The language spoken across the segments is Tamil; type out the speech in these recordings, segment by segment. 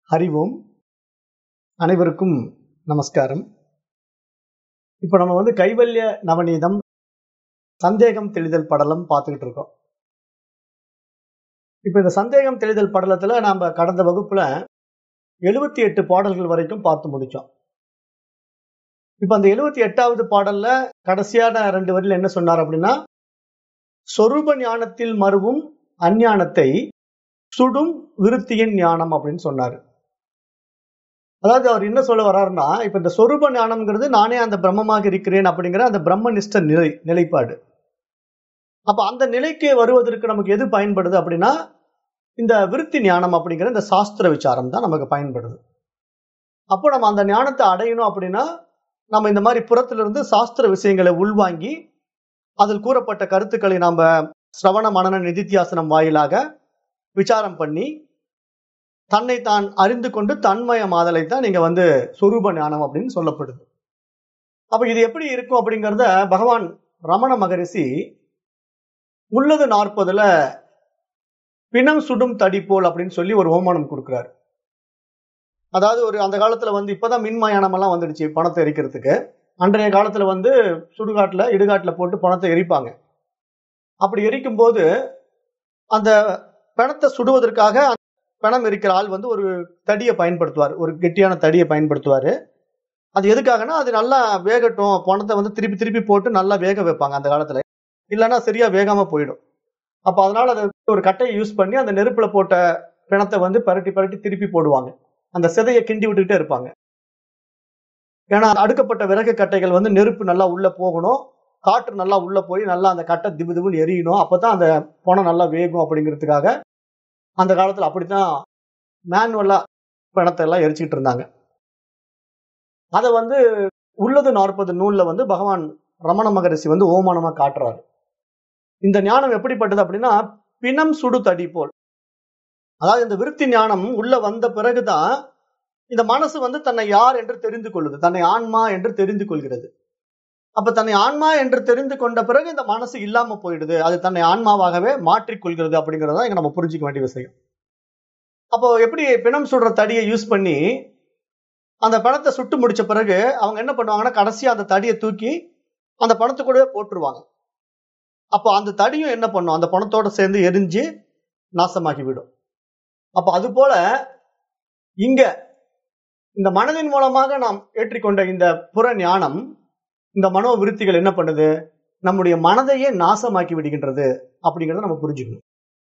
அறிவோம் அனைவருக்கும் நமஸ்காரம் இப்போ நம்ம வந்து கைவல்ய நவநீதம் சந்தேகம் தெளிதல் படலம் பார்த்துக்கிட்டு இருக்கோம் இப்போ இந்த சந்தேகம் தெளிதல் படலத்துல நாம கடந்த வகுப்புல எழுபத்தி எட்டு பாடல்கள் வரைக்கும் பார்த்து முடிச்சோம் இப்ப அந்த எழுபத்தி எட்டாவது பாடல்ல கடைசியான ரெண்டு வரியில என்ன சொன்னார் அப்படின்னா சொரூப ஞானத்தில் மறுவும் அஞ்ஞானத்தை சுடும் விருத்தியின் ஞானம் அப்படின்னு சொன்னாரு அதாவது அவர் என்ன சொல்ல வர்றாருன்னா இப்ப இந்த சொரூப ஞானம்ங்கிறது நானே அந்த பிரம்மமாக இருக்கிறேன் அப்படிங்கிற அந்த பிரம்மனிஷ்ட நிலை நிலைப்பாடு அப்ப அந்த நிலைக்கு வருவதற்கு நமக்கு எது பயன்படுது அப்படின்னா இந்த விருத்தி ஞானம் அப்படிங்கிற இந்த சாஸ்திர விசாரம் தான் நமக்கு பயன்படுது அப்போ நம்ம அந்த ஞானத்தை அடையணும் அப்படின்னா நம்ம இந்த மாதிரி புறத்திலிருந்து சாஸ்திர விஷயங்களை உள்வாங்கி அதில் கூறப்பட்ட கருத்துக்களை நாம சிரவண மனன நிதித்தியாசனம் வாயிலாக விசாரம் பண்ணி தன்னை தான் அறிந்து கொண்டு தன்மய மாதலை தான் நீங்க வந்து சொரூப ஞானம் அப்படின்னு சொல்லப்படுது அப்ப இது எப்படி இருக்கும் அப்படிங்கிறத பகவான் ரமண மகரிஷி உள்ளது நாற்பதுல பிணம் சுடும் தடி போல் அப்படின்னு சொல்லி ஒரு ஓமானம் கொடுக்குறாரு அதாவது ஒரு அந்த காலத்துல வந்து இப்பதான் மின்மயானம் எல்லாம் வந்துடுச்சு பணத்தை எரிக்கிறதுக்கு அன்றைய காலத்துல வந்து சுடுகாட்டுல இடுகாட்டுல போட்டு பணத்தை எரிப்பாங்க அப்படி எரிக்கும் போது அந்த பிணத்தை சுடுவதற்காக பிணம் எரிக்கிற ஆள் வந்து ஒரு தடியை பயன்படுத்துவார் ஒரு கெட்டியான தடியை பயன்படுத்துவார் அது எதுக்காகனா அது நல்லா வேகட்டும் பணத்தை வந்து திருப்பி திருப்பி போட்டு நல்லா வேக வைப்பாங்க அந்த காலத்துல இல்லைன்னா சரியா வேகாம போயிடும் அப்போ அதனால அதை ஒரு கட்டையை யூஸ் பண்ணி அந்த நெருப்புல போட்ட பிணத்தை வந்து பரட்டி பரட்டி திருப்பி போடுவாங்க அந்த சிதையை கிண்டி விட்டுக்கிட்டே இருப்பாங்க ஏன்னா அடுக்கப்பட்ட விறகு கட்டைகள் வந்து நெருப்பு நல்லா உள்ள போகணும் காற்று நல்லா உள்ள போய் நல்லா அந்த கட்டை திபு திபுன்னு எரியணும் அப்பதான் அந்த பணம் நல்லா வேகும் அப்படிங்கிறதுக்காக அந்த காலத்துல அப்படித்தான் மேனுவலா பிணத்தை எல்லாம் எரிச்சுக்கிட்டு இருந்தாங்க அதை வந்து உள்ளது நாற்பது நூல்ல வந்து பகவான் ரமண மகரிஷி வந்து ஓமானமா காட்டுறாரு இந்த ஞானம் எப்படிப்பட்டது அப்படின்னா பிணம் சுடு தடி போல் அதாவது இந்த விருத்தி ஞானம் உள்ள வந்த பிறகுதான் இந்த மனசு வந்து தன்னை யார் என்று தெரிந்து கொள்ளுது தன்னை ஆன்மா என்று தெரிந்து கொள்கிறது அப்ப தன்னை ஆன்மா என்று தெரிந்து கொண்ட பிறகு இந்த மனசு இல்லாம போயிடுது அது தன்னை ஆன்மாவாகவே மாற்றிக்கொள்கிறது அப்படிங்கறத இங்க நம்ம புரிஞ்சுக்க வேண்டிய விஷயம் அப்போ எப்படி பிணம் சுடுற தடியை யூஸ் பண்ணி அந்த பணத்தை சுட்டு முடிச்ச பிறகு அவங்க என்ன பண்ணுவாங்கன்னா கடைசியா அந்த தடியை தூக்கி அந்த பணத்து கூடவே போட்டுருவாங்க அப்போ அந்த தடியும் என்ன பண்ணும் அந்த பணத்தோட சேர்ந்து எரிஞ்சு நாசமாகி விடும் அப்ப அது போல இங்க இந்த மனதின் மூலமாக நாம் ஏற்றிக்கொண்ட இந்த புற ஞானம் இந்த மனோ விருத்திகள் என்ன பண்ணுது நம்முடைய மனதையே நாசமாக்கி விடுகின்றது அப்படிங்கறத நம்ம புரிஞ்சுக்கணும்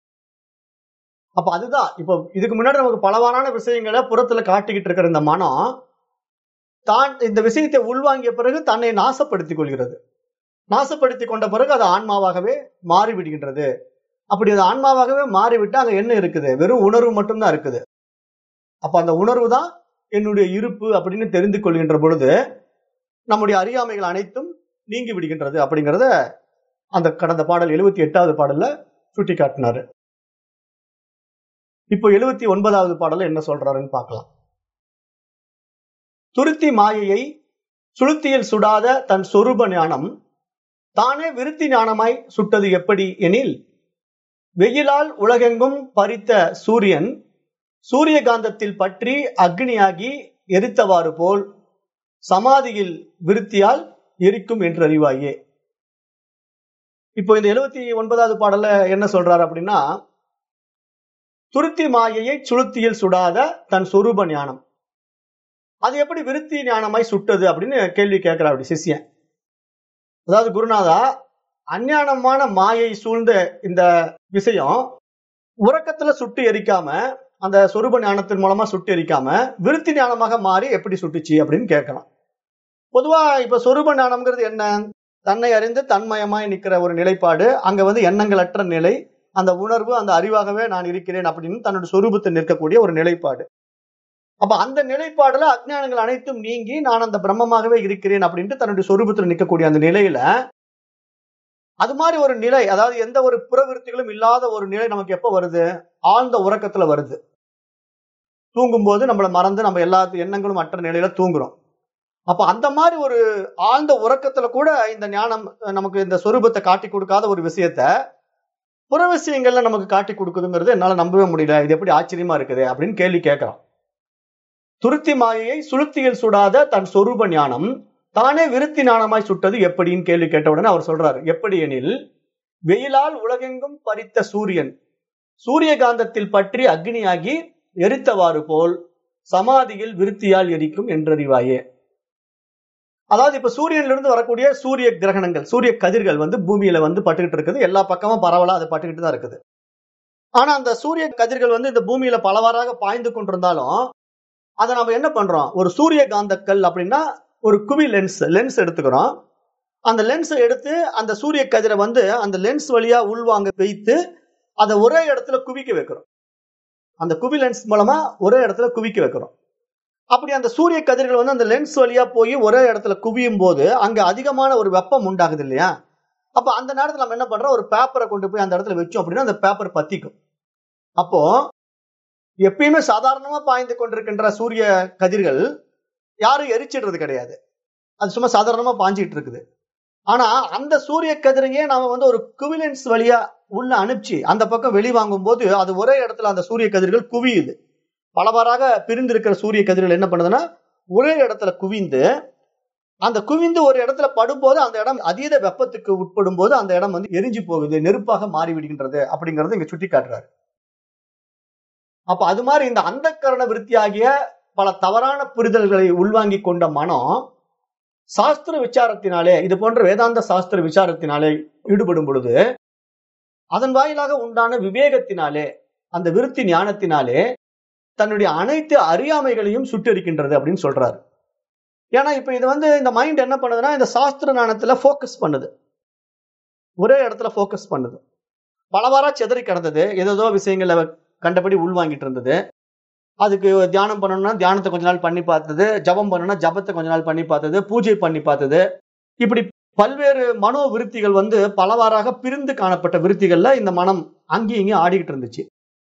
அப்ப அதுதான் இப்போ இதுக்கு முன்னாடி நமக்கு பலவாறான விஷயங்களை புறத்துல காட்டிக்கிட்டு இருக்கிற இந்த மனம் தான் இந்த விஷயத்தை உள்வாங்கிய பிறகு தன்னை நாசப்படுத்திக் கொள்கிறது நாசப்படுத்தி கொண்ட பிறகு அது ஆன்மாவாகவே மாறிவிடுகின்றது அப்படி அது ஆன்மாவாகவே மாறிவிட்டு அங்க என்ன இருக்குது வெறும் உணர்வு மட்டும்தான் இருக்குது அப்ப அந்த உணர்வு தான் என்னுடைய இருப்பு அப்படின்னு தெரிந்து கொள்கின்ற பொழுது நம்முடைய அறியாமைகள் அனைத்தும் நீங்கி விடுகின்றது அப்படிங்கிறத அந்த கடந்த பாடல் எழுபத்தி எட்டாவது பாடல்ல சுட்டி காட்டினாரு இப்போ எழுபத்தி ஒன்பதாவது பாடல என்ன சொல்றாருன்னு பார்க்கலாம் துருத்தி மாயையை சுளுத்தியில் சுடாத தன் சொரூப ஞானம் தானே விருத்தி ஞானமாய் சுட்டது எப்படி எனில் வெயிலால் உலகெங்கும் பறித்த சூரியன் சூரியகாந்தத்தில் பற்றி அக்னியாகி எரித்தவாறு போல் சமாதியில் விருத்தியால் எரிக்கும் என்று அறிவாயே இப்போ இந்த எழுபத்தி ஒன்பதாவது பாடல என்ன சொல்றாரு அப்படின்னா துருத்தி மாயையை சுளுத்தியில் சுடாத தன் சொரூப ஞானம் அது எப்படி விருத்தி ஞானமாய் சுட்டது அப்படின்னு கேள்வி கேட்கிறா அப்படி சிஷியன் அதாவது குருநாதா அஞ்ஞானமான மாயை சூழ்ந்த இந்த விஷயம் உறக்கத்துல சுட்டு எரிக்காம அந்த சொரூப ஞானத்தின் மூலமா சுட்டு எரிக்காம விருத்தி ஞானமாக மாறி எப்படி சுட்டுச்சு அப்படின்னு கேட்கலாம் பொதுவா இப்ப சொரூப ஞானம்ங்கிறது என்ன தன்னை அறிந்து தன்மயமாய் நிக்கிற ஒரு நிலைப்பாடு அங்க வந்து எண்ணங்களற்ற நிலை அந்த உணர்வு அந்த அறிவாகவே நான் இருக்கிறேன் அப்படின்னு தன்னோட சொரூபத்தை நிற்கக்கூடிய ஒரு நிலைப்பாடு அப்ப அந்த நிலைப்பாடுல அஜ்ஞானங்கள் அனைத்தும் நீங்கி நான் அந்த பிரம்மமாகவே இருக்கிறேன் அப்படின்ட்டு தன்னுடைய சொரூபத்தில் நிற்கக்கூடிய அந்த நிலையில அது மாதிரி ஒரு நிலை அதாவது எந்த ஒரு புறவிருத்திகளும் இல்லாத ஒரு நிலை நமக்கு எப்ப வருது ஆழ்ந்த உறக்கத்துல வருது தூங்கும் போது நம்மளை மறந்து நம்ம எல்லா எண்ணங்களும் அற்ற நிலையில தூங்குறோம் அப்ப அந்த மாதிரி ஒரு ஆழ்ந்த உறக்கத்துல கூட இந்த ஞானம் நமக்கு இந்த சொரூபத்தை காட்டி கொடுக்காத ஒரு விஷயத்த புற விஷயங்கள்ல நமக்கு காட்டி கொடுக்குதுங்கிறது என்னால நம்பவே முடியல இது எப்படி ஆச்சரியமா இருக்குது அப்படின்னு கேள்வி கேட்கறோம் துருத்தி மாயையை சுளுத்தியில் சுடாத தன் சொரூப ஞானம் தானே விருத்தி ஞானமாய் சுட்டது எப்படின்னு கேள்வி கேட்டவுடனே அவர் சொல்றாரு எப்படி எனில் வெயிலால் உலகெங்கும் பறித்த சூரியன் சூரியகாந்தத்தில் பற்றி அக்னியாகி எரித்தவாறு போல் சமாதியில் விருத்தியால் எரிக்கும் என்றறிவாயே அதாவது இப்ப சூரியன்ல இருந்து வரக்கூடிய சூரிய கிரகணங்கள் சூரிய கதிர்கள் வந்து பூமியில வந்து பட்டுக்கிட்டு இருக்குது எல்லா பக்கமும் பரவலா அது பட்டுக்கிட்டு தான் இருக்குது ஆனா அந்த சூரிய கதிர்கள் வந்து இந்த பூமியில பலவாறாக பாய்ந்து கொண்டிருந்தாலும் அதை நம்ம என்ன பண்றோம் ஒரு சூரிய காந்தக்கல் அப்படின்னா ஒரு குவி லென்ஸ் லென்ஸ் எடுத்துக்கிறோம் அந்த லென்ஸை எடுத்து அந்த சூரிய கதிரை வந்து அந்த லென்ஸ் வழியா உள்வாங்க வைத்து அதை ஒரே இடத்துல குவிக்க வைக்கிறோம் அந்த குவி லென்ஸ் மூலமா ஒரே இடத்துல குவிக்க வைக்கிறோம் அப்படி அந்த சூரிய கதிர்கள் வந்து அந்த லென்ஸ் வழியா போய் ஒரே இடத்துல குவியும் போது அங்க அதிகமான ஒரு வெப்பம் உண்டாகுது இல்லையா அப்ப அந்த நேரத்துல நம்ம என்ன பண்றோம் ஒரு பேப்பரை கொண்டு போய் அந்த இடத்துல வச்சோம் அப்படின்னா அந்த பேப்பர் பத்திக்கும் அப்போ எப்பயுமே சாதாரணமா பாய்ந்து கொண்டிருக்கின்ற சூரிய கதிர்கள் யாரும் எரிச்சிடுறது கிடையாது அது சும்மா சாதாரணமா பாஞ்சிட்டு இருக்குது ஆனா அந்த சூரிய கதிரையே நாம வந்து ஒரு குவிலன்ஸ் வழியா உள்ள அனுப்பிச்சு அந்த பக்கம் வெளிவாங்கும் போது அது ஒரே இடத்துல அந்த சூரிய கதிர்கள் குவியுது பலவாறாக பிரிந்திருக்கிற சூரிய கதிர்கள் என்ன பண்ணுதுன்னா ஒரே இடத்துல குவிந்து அந்த குவிந்து ஒரு இடத்துல படும்போது அந்த இடம் அதீத வெப்பத்துக்கு உட்படும் போது அந்த இடம் வந்து எரிஞ்சு போகுது நெருப்பாக மாறி விடுகின்றது அப்படிங்கறது இங்க சுட்டி காட்டுறாரு அப்ப அது மாதிரி இந்த அந்த கரண விருத்தியாகிய பல தவறான புரிதல்களை உள்வாங்கி கொண்ட மனம் சாஸ்திர விசாரத்தினாலே இது போன்ற வேதாந்த சாஸ்திர விசாரத்தினாலே ஈடுபடும் பொழுது அதன் வாயிலாக உண்டான விவேகத்தினாலே அந்த விருத்தி ஞானத்தினாலே தன்னுடைய அனைத்து அறியாமைகளையும் சுட்டரிக்கின்றது அப்படின்னு சொல்றாரு ஏன்னா இப்ப இது வந்து இந்த மைண்ட் என்ன பண்ணுதுன்னா இந்த சாஸ்திர ஞானத்துல ஃபோக்கஸ் பண்ணுது ஒரே இடத்துல ஃபோக்கஸ் பண்ணுது பலவாரா செதறி கிடந்தது ஏதோ விஷயங்களை கண்டபடி உள்வாங்கிட்டு இருந்தது அதுக்கு தியானம் பண்ணணும்னா தியானத்தை கொஞ்ச நாள் பண்ணி பார்த்தது ஜபம் பண்ணணும்னா ஜபத்தை கொஞ்ச நாள் பண்ணி பார்த்தது பூஜை பண்ணி பார்த்தது இப்படி பல்வேறு மனோ விருத்திகள் வந்து பலவாறாக பிரிந்து காணப்பட்ட விருத்திகள்ல இந்த மனம் அங்கேயும் இங்கேயும் ஆடிக்கிட்டு இருந்துச்சு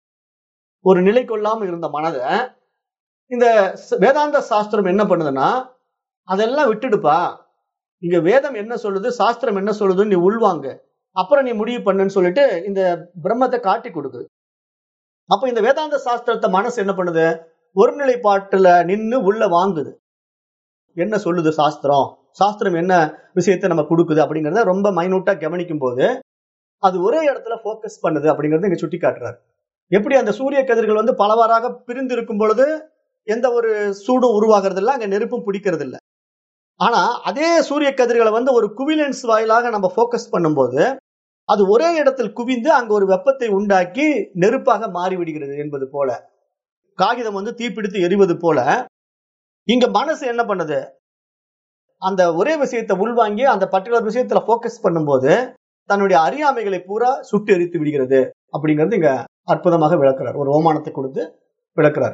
ஒரு நிலை கொள்ளாம இருந்த மனதை இந்த வேதாந்த சாஸ்திரம் என்ன பண்ணுதுன்னா அதெல்லாம் விட்டுடுப்பா இங்க வேதம் என்ன சொல்லுது சாஸ்திரம் என்ன சொல்லுதுன்னு நீ உள்வாங்க அப்புறம் நீ முடிவு பண்ணுன்னு சொல்லிட்டு இந்த பிரம்மத்தை காட்டி கொடுக்குது அப்ப இந்த வேதாந்த சாஸ்திரத்தை மனசு என்ன பண்ணுது ஒருநிலைப்பாட்டுல நின்று உள்ள வாங்குது என்ன சொல்லுது சாஸ்திரம் சாஸ்திரம் என்ன விஷயத்தை நம்ம கொடுக்குது அப்படிங்கறத ரொம்ப மைனூட்டா கவனிக்கும் போது அது ஒரே இடத்துல போக்கஸ் பண்ணுது அப்படிங்கறத இங்க சுட்டி காட்டுறாரு எப்படி அந்த சூரிய கதிர்கள் வந்து பலவாறாக பிரிந்து இருக்கும் பொழுது எந்த ஒரு சூடும் உருவாகிறது இல்லை அங்க நெருப்பும் பிடிக்கிறது இல்லை ஆனா அதே சூரிய கதிர்களை வந்து ஒரு குவிலன்ஸ் வாயிலாக நம்ம போக்கஸ் பண்ணும்போது அது ஒரே இடத்தில் குவிந்து அங்க ஒரு வெப்பத்தை உண்டாக்கி நெருப்பாக மாறிவிடுகிறது என்பது போல காகிதம் வந்து தீப்பிடித்து எரிவது போல இங்க மனசு என்ன பண்ணுது அந்த ஒரே விஷயத்தை உள்வாங்கி அந்த பர்டிகுலர் விஷயத்துல போக்கஸ் பண்ணும்போது தன்னுடைய அறியாமைகளை பூரா சுட்டு எரித்து விடுகிறது அப்படிங்கிறது இங்க அற்புதமாக விளக்குறார் ஒரு ஓமானத்தை கொடுத்து விளக்குறார்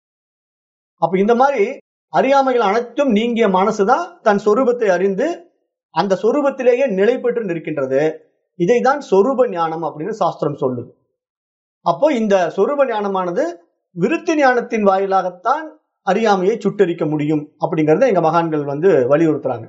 அப்ப இந்த மாதிரி அறியாமைகள் அனைத்தும் நீங்கிய மனசுதான் தன் சொரூபத்தை அறிந்து அந்த சொரூபத்திலேயே நிலை பெற்று நிற்கின்றது இதைதான் சொரூப ஞானம் அப்படின்னு சாஸ்திரம் சொல்லுது அப்போ இந்த சொரூப ஞானமானது விருத்தி ஞானத்தின் வாயிலாகத்தான் அறியாமையை சுட்டரிக்க முடியும் அப்படிங்கறத எங்க மகான்கள் வந்து வலியுறுத்துறாங்க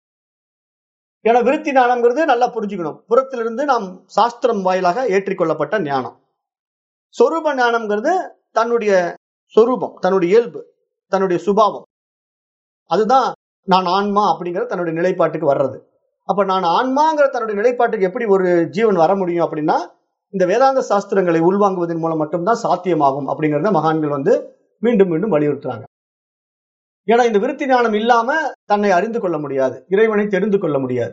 ஏன்னா விருத்தி ஞானம்ங்கிறது நல்லா புரிஞ்சுக்கணும் புறத்திலிருந்து நாம் சாஸ்திரம் வாயிலாக ஏற்றிக்கொள்ளப்பட்ட ஞானம் சொரூப ஞானம்ங்கிறது தன்னுடைய சொரூபம் தன்னுடைய இயல்பு தன்னுடைய சுபாவம் அதுதான் நான் ஆன்மா அப்படிங்கிற தன்னுடைய நிலைப்பாட்டுக்கு வர்றது அப்ப நான் ஆன்மாங்கிற தன்னுடைய நிலைப்பாட்டுக்கு எப்படி ஒரு ஜீவன் வர முடியும் அப்படின்னா இந்த வேதாந்த சாஸ்திரங்களை உள்வாங்குவதன் மூலம் மட்டும்தான் சாத்தியமாகும் அப்படிங்கறத மகான்கள் வந்து மீண்டும் மீண்டும் வலியுறுத்துறாங்க ஏன்னா இந்த விருத்தி ஞானம் இல்லாம தன்னை அறிந்து கொள்ள முடியாது இறைவனை தெரிந்து கொள்ள முடியாது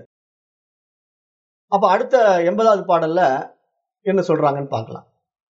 அப்ப அடுத்த எண்பதாவது பாடல்ல என்ன சொல்றாங்கன்னு பார்க்கலாம்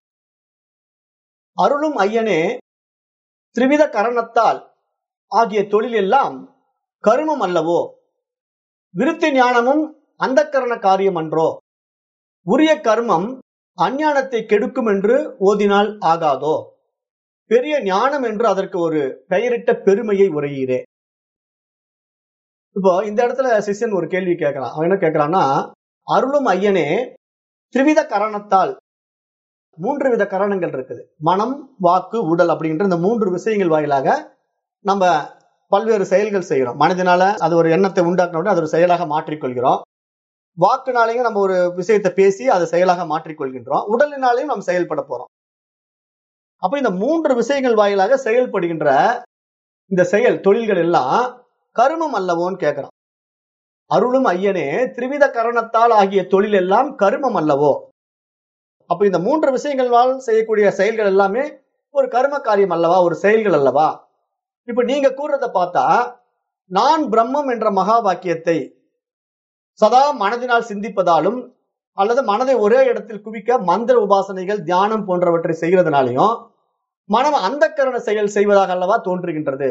அருளும் ஐயனே திரிவித கரணத்தால் ஆகிய தொழில் எல்லாம் கருமம் அல்லவோ விருத்தி ஞானமும் அந்த கரண காரியம் அன்றோ உரிய கர்மம் அஞ்ஞானத்தை கெடுக்கும் என்று ஓதினால் ஆகாதோ பெரிய ஞானம் என்று அதற்கு ஒரு பெயரிட்ட பெருமையை உரையீரே இப்போ இந்த இடத்துல சிஷ்யன் ஒரு கேள்வி கேட்கிறான் அவன் என்ன கேட்கிறான்னா அருளும் ஐயனே திரிவித கரணத்தால் மூன்று வித கரணங்கள் இருக்குது மனம் வாக்கு உடல் அப்படின்ற இந்த மூன்று விஷயங்கள் வாயிலாக நம்ம பல்வேறு செயல்கள் செய்கிறோம் மனதினால அது ஒரு எண்ணத்தை உண்டாக்கின அது ஒரு செயலாக மாற்றிக்கொள்கிறோம் வாக்குனாலையும் நம்ம ஒரு விஷயத்தை பேசி அதை செயலாக மாற்றிக்கொள்கின்றோம் உடலினாலையும் நம்ம செயல்பட போறோம் அப்ப இந்த மூன்று விஷயங்கள் வாயிலாக செயல்படுகின்ற இந்த செயல் தொழில்கள் எல்லாம் கருமம் அல்லவோன்னு கேட்கிறான் அருளும் ஐயனே திரிவித கரணத்தால் ஆகிய தொழில் எல்லாம் கருமம் அல்லவோ அப்ப இந்த மூன்று விஷயங்களால் செய்யக்கூடிய செயல்கள் எல்லாமே ஒரு கர்ம காரியம் அல்லவா ஒரு செயல்கள் அல்லவா இப்ப நீங்க கூறுறத பார்த்தா நான் பிரம்மம் என்ற மகா வாக்கியத்தை சதா மனதினால் சிந்திப்பதாலும் அல்லது மனதை ஒரே இடத்தில் குவிக்க மந்திர உபாசனைகள் தியானம் போன்றவற்றை செய்கிறதுனாலையும் மனம் அந்த கரண செயல் செய்வதாக அல்லவா தோன்றுகின்றது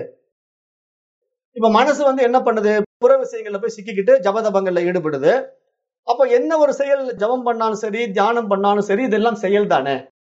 இப்ப மனசு வந்து என்ன பண்ணுது புற விஷயங்கள்ல போய் சிக்கிக்கிட்டு ஜபதபங்கள்ல ஈடுபடுது அப்ப என்ன ஒரு செயல் ஜபம் பண்ணாலும் சரி தியானம் பண்ணாலும் சரி இதெல்லாம் செயல் தானே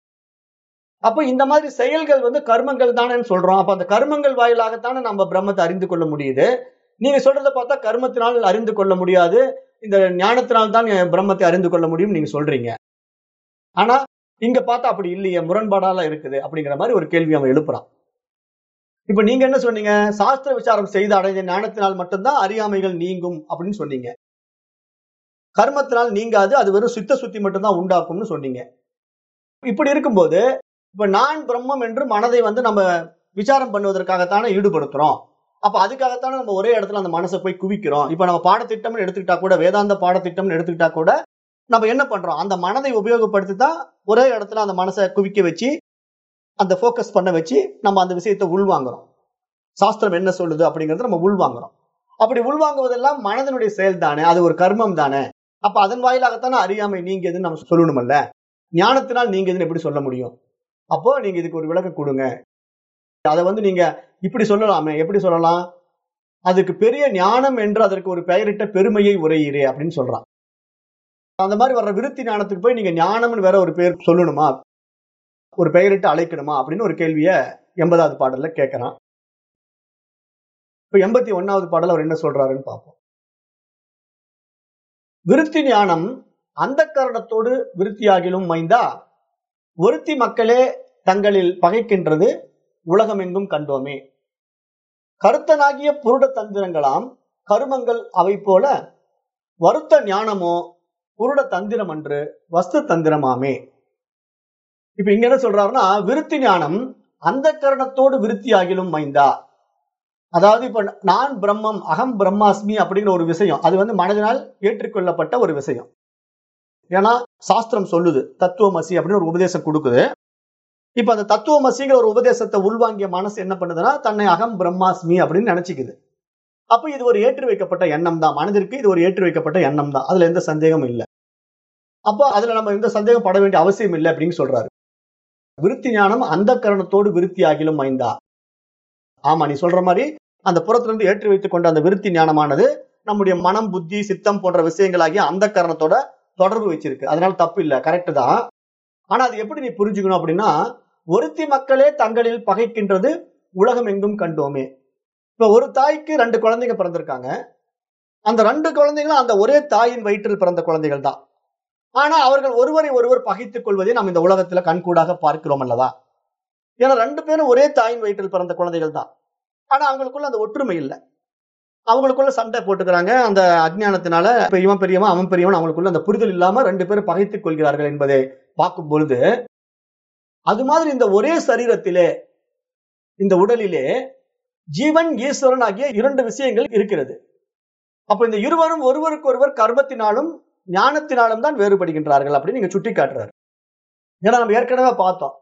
அப்ப இந்த மாதிரி செயல்கள் வந்து கர்மங்கள் தானேன்னு சொல்றோம் அப்ப அந்த கர்மங்கள் வாயிலாகத்தானே நம்ம பிரம்மத்தை அறிந்து கொள்ள முடியுது நீங்க சொல்றத பார்த்தா கர்மத்தினால் அறிந்து கொள்ள முடியாது இந்த ஞானத்தினால் தான் பிரம்மத்தை அறிந்து கொள்ள முடியும் நீங்க சொல்றீங்க ஆனா இங்க பார்த்தா அப்படி இல்லையே முரண்பாடால இருக்குது அப்படிங்கிற மாதிரி ஒரு கேள்வி அவன் எழுப்புறான் இப்ப நீங்க என்ன சொன்னீங்க சாஸ்திர விசாரம் செய்து அடைந்த ஞானத்தினால் மட்டும்தான் அறியாமைகள் நீங்கும் அப்படின்னு சொன்னீங்க கர்மத்தினால் நீங்காது அது வெறும் சித்த சுத்தி மட்டும்தான் உண்டாக்கும்னு சொன்னீங்க இப்படி இருக்கும்போது இப்ப நான் பிரம்மம் என்று மனதை வந்து நம்ம விசாரம் பண்ணுவதற்காகத்தானே ஈடுபடுத்துறோம் அப்ப அதுக்காகத்தானே நம்ம ஒரே இடத்துல அந்த மனசை போய் குவிக்கிறோம் இப்ப நம்ம பாடத்திட்டம்னு எடுத்துக்கிட்டா கூட வேதாந்த பாடத்திட்டம்னு எடுத்துக்கிட்டா கூட நம்ம என்ன பண்றோம் அந்த மனதை உபயோகப்படுத்தி தான் ஒரே இடத்துல அந்த மனசை குவிக்க வச்சு அந்த ஃபோக்கஸ் பண்ண வச்சு நம்ம அந்த விஷயத்தை உள்வாங்குறோம் சாஸ்திரம் என்ன சொல்லுது அப்படிங்கறத நம்ம உள்வாங்குறோம் அப்படி உள்வாங்குவதெல்லாம் மனதனுடைய செயல் தானே அது ஒரு கர்மம் தானே அப்ப அதன் வாயிலாகத்தானே அறியாமை நீங்கியதுன்னு நம்ம சொல்லணுமல்ல ஞானத்தினால் நீங்கியதுன்னு எப்படி சொல்ல முடியும் அப்போ நீங்க இதுக்கு ஒரு விளக்கம் கொடுங்க அதை வந்து நீங்க இப்படி சொல்லலாமே எப்படி சொல்லலாம் அதுக்கு பெரிய ஞானம் என்று அதற்கு ஒரு பெயரிட்ட பெருமையை உரையிறே அப்படின்னு சொல்றான் அந்த மாதிரி வர்ற விருத்தி ஞானத்துக்கு போய் நீங்க ஞானம்னு வேற ஒரு பேர் சொல்லணுமா ஒரு பெயரிட்டு அழைக்கணுமா அப்படின்னு ஒரு கேள்விய எண்பதாவது பாடல்ல கேட்கிறான் இப்ப எண்பத்தி ஒன்னாவது பாடல் அவர் என்ன சொல்றாருன்னு பார்ப்போம் விருத்தி ஞானம் அந்த கரணத்தோடு விருத்தியாகிலும் மைந்தா ஒருத்தி மக்களே தங்களில் பகைக்கின்றது உலகமெங்கும் கண்டோமே கருத்தனாகிய புருட தந்திரங்களாம் கருமங்கள் அவை போல வருத்த ஞானமோ புருட தந்திரம் அன்று வஸ்து தந்திரமாமே இப்ப இங்க என்ன சொல்றாருன்னா விருத்தி ஞானம் அந்த கரணத்தோடு விருத்தியாகிலும் மைந்தா அதாவது இப்ப நான் பிரம்மம் அகம் பிரம்மாஸ்மி அப்படிங்கிற ஒரு விஷயம் அது வந்து மனதினால் ஏற்றுக்கொள்ளப்பட்ட ஒரு விஷயம் ஏன்னா சாஸ்திரம் சொல்லுது தத்துவமசி அப்படின்னு ஒரு உபதேசம் கொடுக்குது இப்ப அந்த தத்துவமசிங்கிற ஒரு உபதேசத்தை உள்வாங்கிய மனசு என்ன பண்ணுதுன்னா தன்னை அகம் பிரம்மாஸ்மி அப்படின்னு நினைச்சுக்குது அப்ப இது ஒரு ஏற்றி வைக்கப்பட்ட எண்ணம் தான் மனதிற்கு இது ஒரு ஏற்றி வைக்கப்பட்ட எண்ணம் தான் அதுல எந்த சந்தேகமும் இல்லை அப்போ அதுல நம்ம எந்த சந்தேகம் பட வேண்டிய அவசியம் இல்லை அப்படின்னு சொல்றாரு விருத்தி ஞானம் அந்த கரணத்தோடு விருத்தி ஆகிலும் மைந்தா ஆமா நீ சொல்ற மாதிரி அந்த புறத்திலிருந்து ஏற்றி வைத்துக் கொண்ட அந்த விருத்தி ஞானமானது நம்முடைய மனம் புத்தி சித்தம் போன்ற விஷயங்களாகிய அந்த கரணத்தோட தொடர்பு வச்சிருக்கு அதனால தப்பு இல்ல கரெக்ட் தான் ஆனா அது எப்படி நீ புரிஞ்சுக்கணும் அப்படின்னா ஒருத்தி மக்களே தங்களில் பகைக்கின்றது உலகம் எங்கும் கண்டோமே இப்ப ஒரு தாய்க்கு ரெண்டு குழந்தைங்க பிறந்திருக்காங்க அந்த ரெண்டு குழந்தைகளும் அந்த ஒரே தாயின் வயிற்றில் பிறந்த குழந்தைகள் தான் ஆனா அவர்கள் ஒருவரை ஒருவர் பகைத்துக் கொள்வதை நாம் இந்த உலகத்துல கண்கூடாக பார்க்கிறோம் அல்லவா ஏன்னா ரெண்டு பேரும் ஒரே தாயின் வயிற்றில் பிறந்த குழந்தைகள் தான் ஆனா அவங்களுக்குள்ள அந்த ஒற்றுமை இல்லை அவங்களுக்குள்ள சண்டை போட்டுக்கிறாங்க அந்த அஜ்ஞானத்தினால இப்ப இவன் பெரியவன் அவன் பெரியவன் அவங்களுக்குள்ள அந்த புரிதல் இல்லாம ரெண்டு பேரும் பகைத்துக் கொள்கிறார்கள் என்பதை பார்க்கும் பொழுது அது மாதிரி இந்த ஒரே சரீரத்திலே இந்த உடலிலே ஜீவன் ஈஸ்வரன் ஆகிய இரண்டு விஷயங்கள் இருக்கிறது அப்ப இந்த இருவரும் ஒருவருக்கு ஒருவர் கர்மத்தினாலும் ஞானத்தினாலும் தான் வேறுபடுகின்றார்கள் அப்படின்னு நீங்க சுட்டி காட்டுறாரு ஏன்னா நம்ம ஏற்கனவே பார்த்தோம்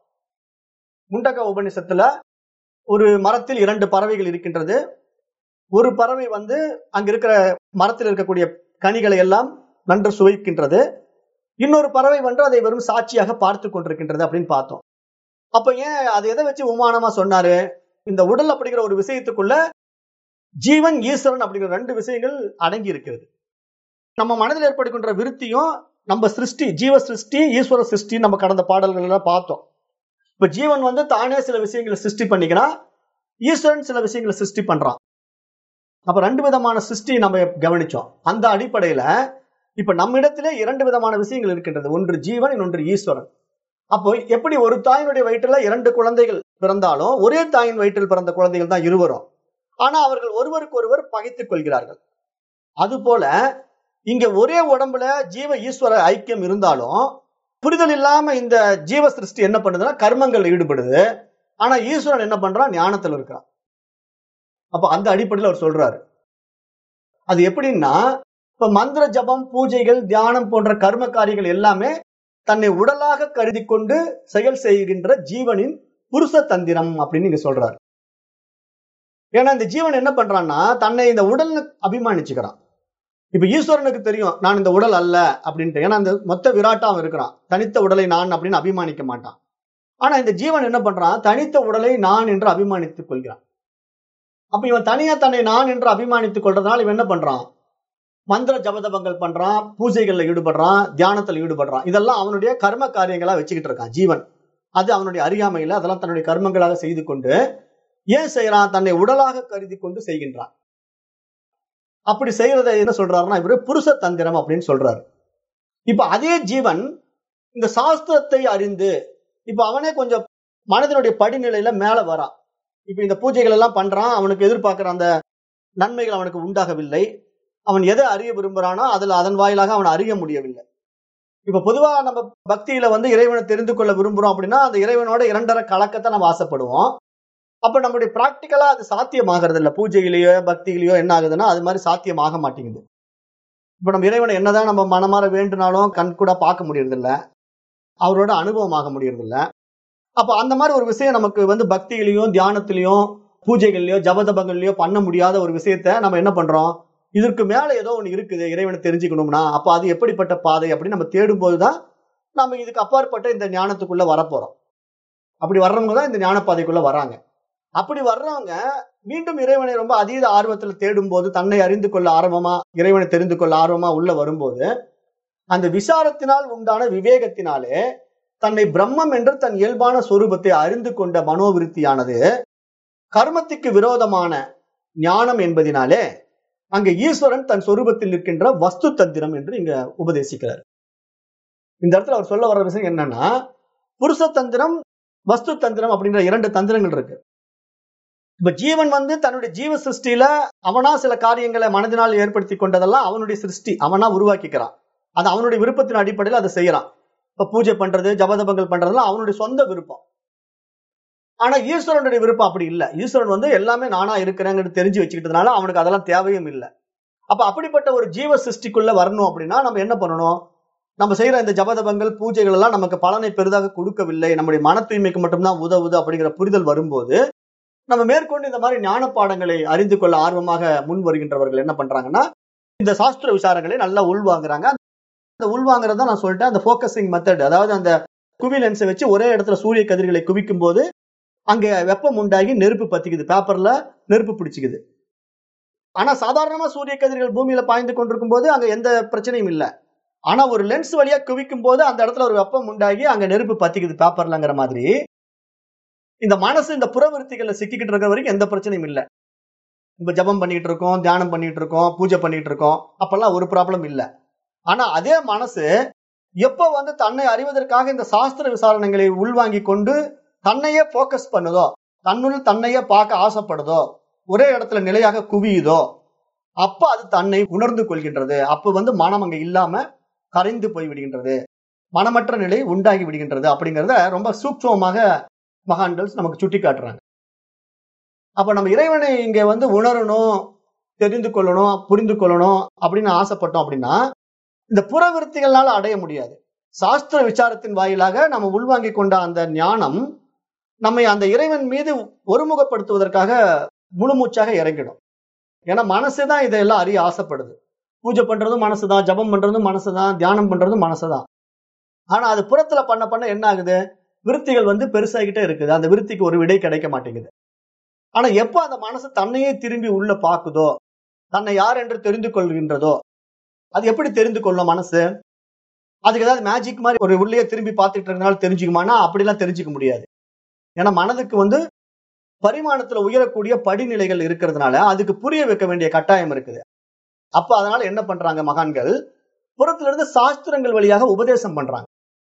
முண்டக உபநிஷத்துல ஒரு மரத்தில் இரண்டு பறவைகள் இருக்கின்றது ஒரு பறவை வந்து அங்க இருக்கிற மரத்தில் இருக்கக்கூடிய கனிகளை எல்லாம் நன்று சுவைக்கின்றது இன்னொரு பறவை வந்து அதை வெறும் சாட்சியாக பார்த்து கொண்டிருக்கின்றது அப்படின்னு பார்த்தோம் அப்ப ஏன் அது எதை வச்சு உமானமா சொன்னாரு இந்த உடல் அப்படிங்கிற ஒரு விஷயத்துக்குள்ள ஜீவன் ஈஸ்வரன் அப்படிங்கிற ரெண்டு விஷயங்கள் அடங்கி இருக்கிறது நம்ம மனதில் ஏற்படுகின்ற விருத்தியும் நம்ம சிருஷ்டி ஜீவ சிருஷ்டி ஈஸ்வர சிருஷ்டி நம்ம கடந்த பாடல்கள் எல்லாம் பார்த்தோம் இப்ப ஜீவன் வந்து தானே சில விஷயங்களை சிருஷ்டி பண்ணிக்கிறான் ஈஸ்வரன் சில விஷயங்களை சிருஷ்டி பண்றான் அப்ப ரெண்டு விதமான சிருஷ்டி நம்ம கவனிச்சோம் அந்த அடிப்படையில இப்ப நம்ம இடத்திலே இரண்டு விதமான விஷயங்கள் இருக்கின்றது ஒன்று ஜீவன் இன்னொன்று ஈஸ்வரன் அப்போ எப்படி ஒரு தாயினுடைய வயிற்றுல இரண்டு குழந்தைகள் பிறந்தாலும் ஒரே தாயின் வயிற்றில் பிறந்த குழந்தைகள் தான் இருவரும் ஆனா அவர்கள் ஒருவருக்கு ஒருவர் பகைத்துக் கொள்கிறார்கள் அது போல இங்க ஒரே உடம்புல ஜீவ ஈஸ்வர ஐக்கியம் இருந்தாலும் புரிதல் இல்லாம இந்த ஜீவ சிருஷ்டி என்ன பண்ணுதுன்னா கர்மங்கள் ஈடுபடுது ஆனா ஈஸ்வரன் என்ன பண்றான் ஞானத்தில் இருக்கிறான் அப்ப அந்த அடிப்படையில் அவர் சொல்றாரு அது எப்படின்னா இப்ப மந்திர ஜபம் பூஜைகள் தியானம் போன்ற கர்ம காரியங்கள் எல்லாமே தன்னை உடலாக கருதி கொண்டு செயல் செய்கின்ற ஜீவனின் புருஷ தந்திரம் அப்படின்னு நீங்க சொல்றாரு ஏன்னா இந்த ஜீவன் என்ன பண்றான்னா தன்னை இந்த உடல் அபிமானிச்சுக்கிறான் இப்ப ஈஸ்வரனுக்கு தெரியும் நான் இந்த உடல் அல்ல அப்படின்ட்டு ஏன்னா அந்த மொத்த விராட்டா அவன் இருக்கிறான் தனித்த உடலை நான் அப்படின்னு அபிமானிக்க மாட்டான் ஆனா இந்த ஜீவன் என்ன பண்றான் தனித்த உடலை நான் என்று அபிமானித்துக் கொள்கிறான் அப்ப இவன் தனியா தன்னை நான் என்று அபிமானித்துக் கொள்றதுனால இவன் என்ன பண்றான் மந்திர ஜபதபங்கள் பண்றான் பூஜைகள்ல ஈடுபடுறான் தியானத்துல ஈடுபடுறான் இதெல்லாம் அவனுடைய கர்ம காரியங்களா வச்சுக்கிட்டு இருக்கான் ஜீவன் அது அவனுடைய அறியாமையில அதெல்லாம் தன்னுடைய கர்மங்களாக செய்து கொண்டு ஏன் செய்யறான் தன்னை உடலாக கருதி கொண்டு செய்கின்றான் அப்படி செய்யறத என்ன சொல்றாருன்னா இவரு புருஷ தந்திரம் அப்படின்னு சொல்றாரு இப்ப அதே ஜீவன் இந்த சாஸ்திரத்தை அறிந்து இப்ப அவனே கொஞ்சம் மனதினுடைய படிநிலையில மேல வரான் இப்ப இந்த பூஜைகள் எல்லாம் பண்றான் அவனுக்கு எதிர்பார்க்கிற அந்த நன்மைகள் அவனுக்கு உண்டாகவில்லை அவன் எதை அறிய விரும்புறானோ அதுல அதன் வாயிலாக அவன் அறிய முடியவில்லை இப்ப பொதுவா நம்ம பக்தியில வந்து இறைவனை தெரிந்து கொள்ள விரும்புறோம் அப்படின்னா அந்த இறைவனோட இரண்டரை கலக்கத்தை நம்ம ஆசைப்படுவோம் அப்ப நம்மளுடைய பிராக்டிக்கலா அது சாத்தியமாகிறது இல்ல பூஜையிலேயோ பக்தியிலேயோ என்ன ஆகுதுன்னா அது மாதிரி சாத்தியமாக மாட்டேங்குது இப்ப நம்ம இறைவனை என்னதான் நம்ம மனமாற வேண்டுனாலும் கண் கூட பார்க்க முடியறது இல்ல அவரோட அனுபவமாக முடியறது இல்ல அப்ப அந்த மாதிரி ஒரு விஷயம் நமக்கு வந்து பக்தியிலையும் தியானத்திலையும் பூஜைகள்லயோ ஜபதபங்கள்லயோ பண்ண முடியாத ஒரு விஷயத்த நம்ம என்ன பண்றோம் இதற்கு மேல ஏதோ ஒண்ணு இருக்குது இறைவனை தெரிஞ்சுக்கணும்னா அப்ப அது எப்படிப்பட்ட பாதை அப்படின்னு நம்ம தேடும் போதுதான் நம்ம இதுக்கு அப்பாற்பட்ட இந்த ஞானத்துக்குள்ள வரப்போறோம் அப்படி வர்றவங்க தான் இந்த ஞான பாதைக்குள்ள வராங்க அப்படி வர்றவங்க மீண்டும் இறைவனை ரொம்ப அதீத ஆர்வத்துல தேடும் போது தன்னை அறிந்து கொள்ள ஆர்வமா இறைவனை தெரிந்து கொள்ள ஆர்வமா உள்ள வரும்போது அந்த விசாரத்தினால் உண்டான விவேகத்தினாலே தன்னை பிரம்மம் என்று தன் இயல்பான சொரூபத்தை அறிந்து கொண்ட மனோவிருத்தியானது கர்மத்துக்கு விரோதமான ஞானம் என்பதினாலே அங்க ஈஸ்வரன் தன் சொரூபத்தில் இருக்கின்ற வஸ்து தந்திரம் என்று இங்க உபதேசிக்கிறார் இந்த இடத்துல அவர் சொல்ல வர்ற விஷயம் என்னன்னா புருஷ தந்திரம் வஸ்து தந்திரம் அப்படின்ற இரண்டு தந்திரங்கள் இருக்கு இப்ப ஜீவன் வந்து தன்னுடைய ஜீவ சிருஷ்டியில அவனா சில காரியங்களை மனதினால் ஏற்படுத்தி கொண்டதெல்லாம் அவனுடைய சிருஷ்டி அவனா உருவாக்கிக்கிறான் அது அவனுடைய விருப்பத்தின் அடிப்படையில் அதை செய்யறான் இப்ப பூஜை பண்றது ஜபதபங்கள் பண்றதெல்லாம் அவனுடைய சொந்த விருப்பம் ஆனா ஈஸ்வரனுடைய விருப்பம் அப்படி இல்ல ஈஸ்வரன் வந்து எல்லாமே நானா இருக்கிறேங்கிறது தெரிஞ்சு வச்சுக்கிட்டதுனால அவனுக்கு அதெல்லாம் தேவையும் இல்லை அப்ப அப்படிப்பட்ட ஒரு ஜீவ சிருஷ்டிக்குள்ள வரணும் அப்படின்னா நம்ம என்ன பண்ணணும் நம்ம செய்யற இந்த ஜபதபங்கள் பூஜைகள் எல்லாம் நமக்கு பலனை பெரிதாக கொடுக்கவில்லை நம்முடைய மன தூய்மைக்கு மட்டும்தான் உதவுது அப்படிங்கிற புரிதல் வரும்போது நம்ம மேற்கொண்டு இந்த மாதிரி ஞான பாடங்களை அறிந்து கொள்ள ஆர்வமாக முன் வருகின்றவர்கள் என்ன பண்றாங்கன்னா இந்த சாஸ்திர விசாரங்களை நல்லா உள்வாங்குறாங்க அந்த உள்வாங்குறத நான் சொல்லிட்டேன் அந்த ஃபோக்கஸிங் மெத்தட் அதாவது அந்த குவி லென்ஸை வச்சு ஒரே இடத்துல சூரிய கதிர்களை குவிக்கும் போது அங்க வெப்பம் உண்டாகி நெருப்பு பத்திக்குது பேப்பர்ல நெருப்பு பிடிச்சிக்குது ஆனா சாதாரணமா சூரிய கதிர்கள் பூமியில பாய்ந்து கொண்டிருக்கும் போது அங்க எந்த பிரச்சனையும் இல்லை ஆனா ஒரு லென்ஸ் வழியா குவிக்கும் போது அந்த இடத்துல ஒரு வெப்பம் உண்டாகி அங்க நெருப்பு பத்திக்குது பேப்பர்லங்கிற மாதிரி இந்த மனசு இந்த புறவிருத்திகள்ல சிக்கிக்கிட்டு இருக்கிற வரைக்கும் எந்த பிரச்சனையும் இல்லை இப்ப ஜபம் பண்ணிட்டு இருக்கோம் தியானம் பண்ணிட்டு இருக்கோம் பூஜை பண்ணிட்டு இருக்கோம் அப்பெல்லாம் ஒரு ப்ராப்ளம் இல்லை ஆனா அதே மனசு எப்ப வந்து தன்னை அறிவதற்காக இந்த சாஸ்திர விசாரணைகளை உள்வாங்கி கொண்டு தன்னையே போக்கஸ் பண்ணுதோ தன்னுள் தன்னையே பார்க்க ஆசைப்படுதோ ஒரே இடத்துல நிலையாக குவியுதோ அப்ப அது தன்னை உணர்ந்து கொள்கின்றது அப்ப வந்து மனம் அங்க இல்லாம கரைந்து போய் விடுகின்றது மனமற்ற நிலை உண்டாகி விடுகின்றது அப்படிங்கிறத ரொம்ப சூக்ஷமமாக மகான்கள் நமக்கு சுட்டி காட்டுறாங்க அப்ப நம்ம இறைவனை இங்க வந்து உணரணும் தெரிந்து கொள்ளணும் புரிந்து கொள்ளணும் அப்படின்னு ஆசைப்பட்டோம் அப்படின்னா இந்த புறவிருத்திகள்னால அடைய முடியாது சாஸ்திர விசாரத்தின் வாயிலாக நம்ம உள்வாங்கி கொண்ட அந்த ஞானம் நம்மை அந்த இறைவன் மீது ஒருமுகப்படுத்துவதற்காக முழுமூச்சாக இறங்கிடும் ஏன்னா மனசுதான் இதெல்லாம் அறிய ஆசைப்படுது பூஜை பண்றதும் மனசுதான் ஜபம் பண்றதும் மனசுதான் தியானம் பண்றதும் மனசுதான் ஆனா அது புறத்துல பண்ண பண்ண என்ன ஆகுது விருத்திகள் வந்து பெருசாகிட்டே இருக்குது அந்த விருத்திக்கு ஒரு விடை கிடைக்க மாட்டேங்குது ஆனா எப்ப அந்த மனசு தன்னையே திரும்பி உள்ள பாக்குதோ தன்னை யார் என்று தெரிந்து கொள்கின்றதோ அது எப்படி தெரிந்து கொள்ளும் மனசு அதுக்கு ஏதாவது மேஜிக் மாதிரி ஒரு உள்ளே திரும்பி பார்த்துட்டு இருக்கனால தெரிஞ்சுக்குமானா அப்படிலாம் தெரிஞ்சுக்க முடியாது ஏன்னா மனதுக்கு வந்து பரிமாணத்துல உயரக்கூடிய படிநிலைகள் இருக்கிறதுனால அதுக்கு புரிய வைக்க வேண்டிய கட்டாயம் இருக்குது அப்ப அதனால என்ன பண்றாங்க மகான்கள் புறத்துல இருந்து சாஸ்திரங்கள் வழியாக உபதேசம் பண்றாங்க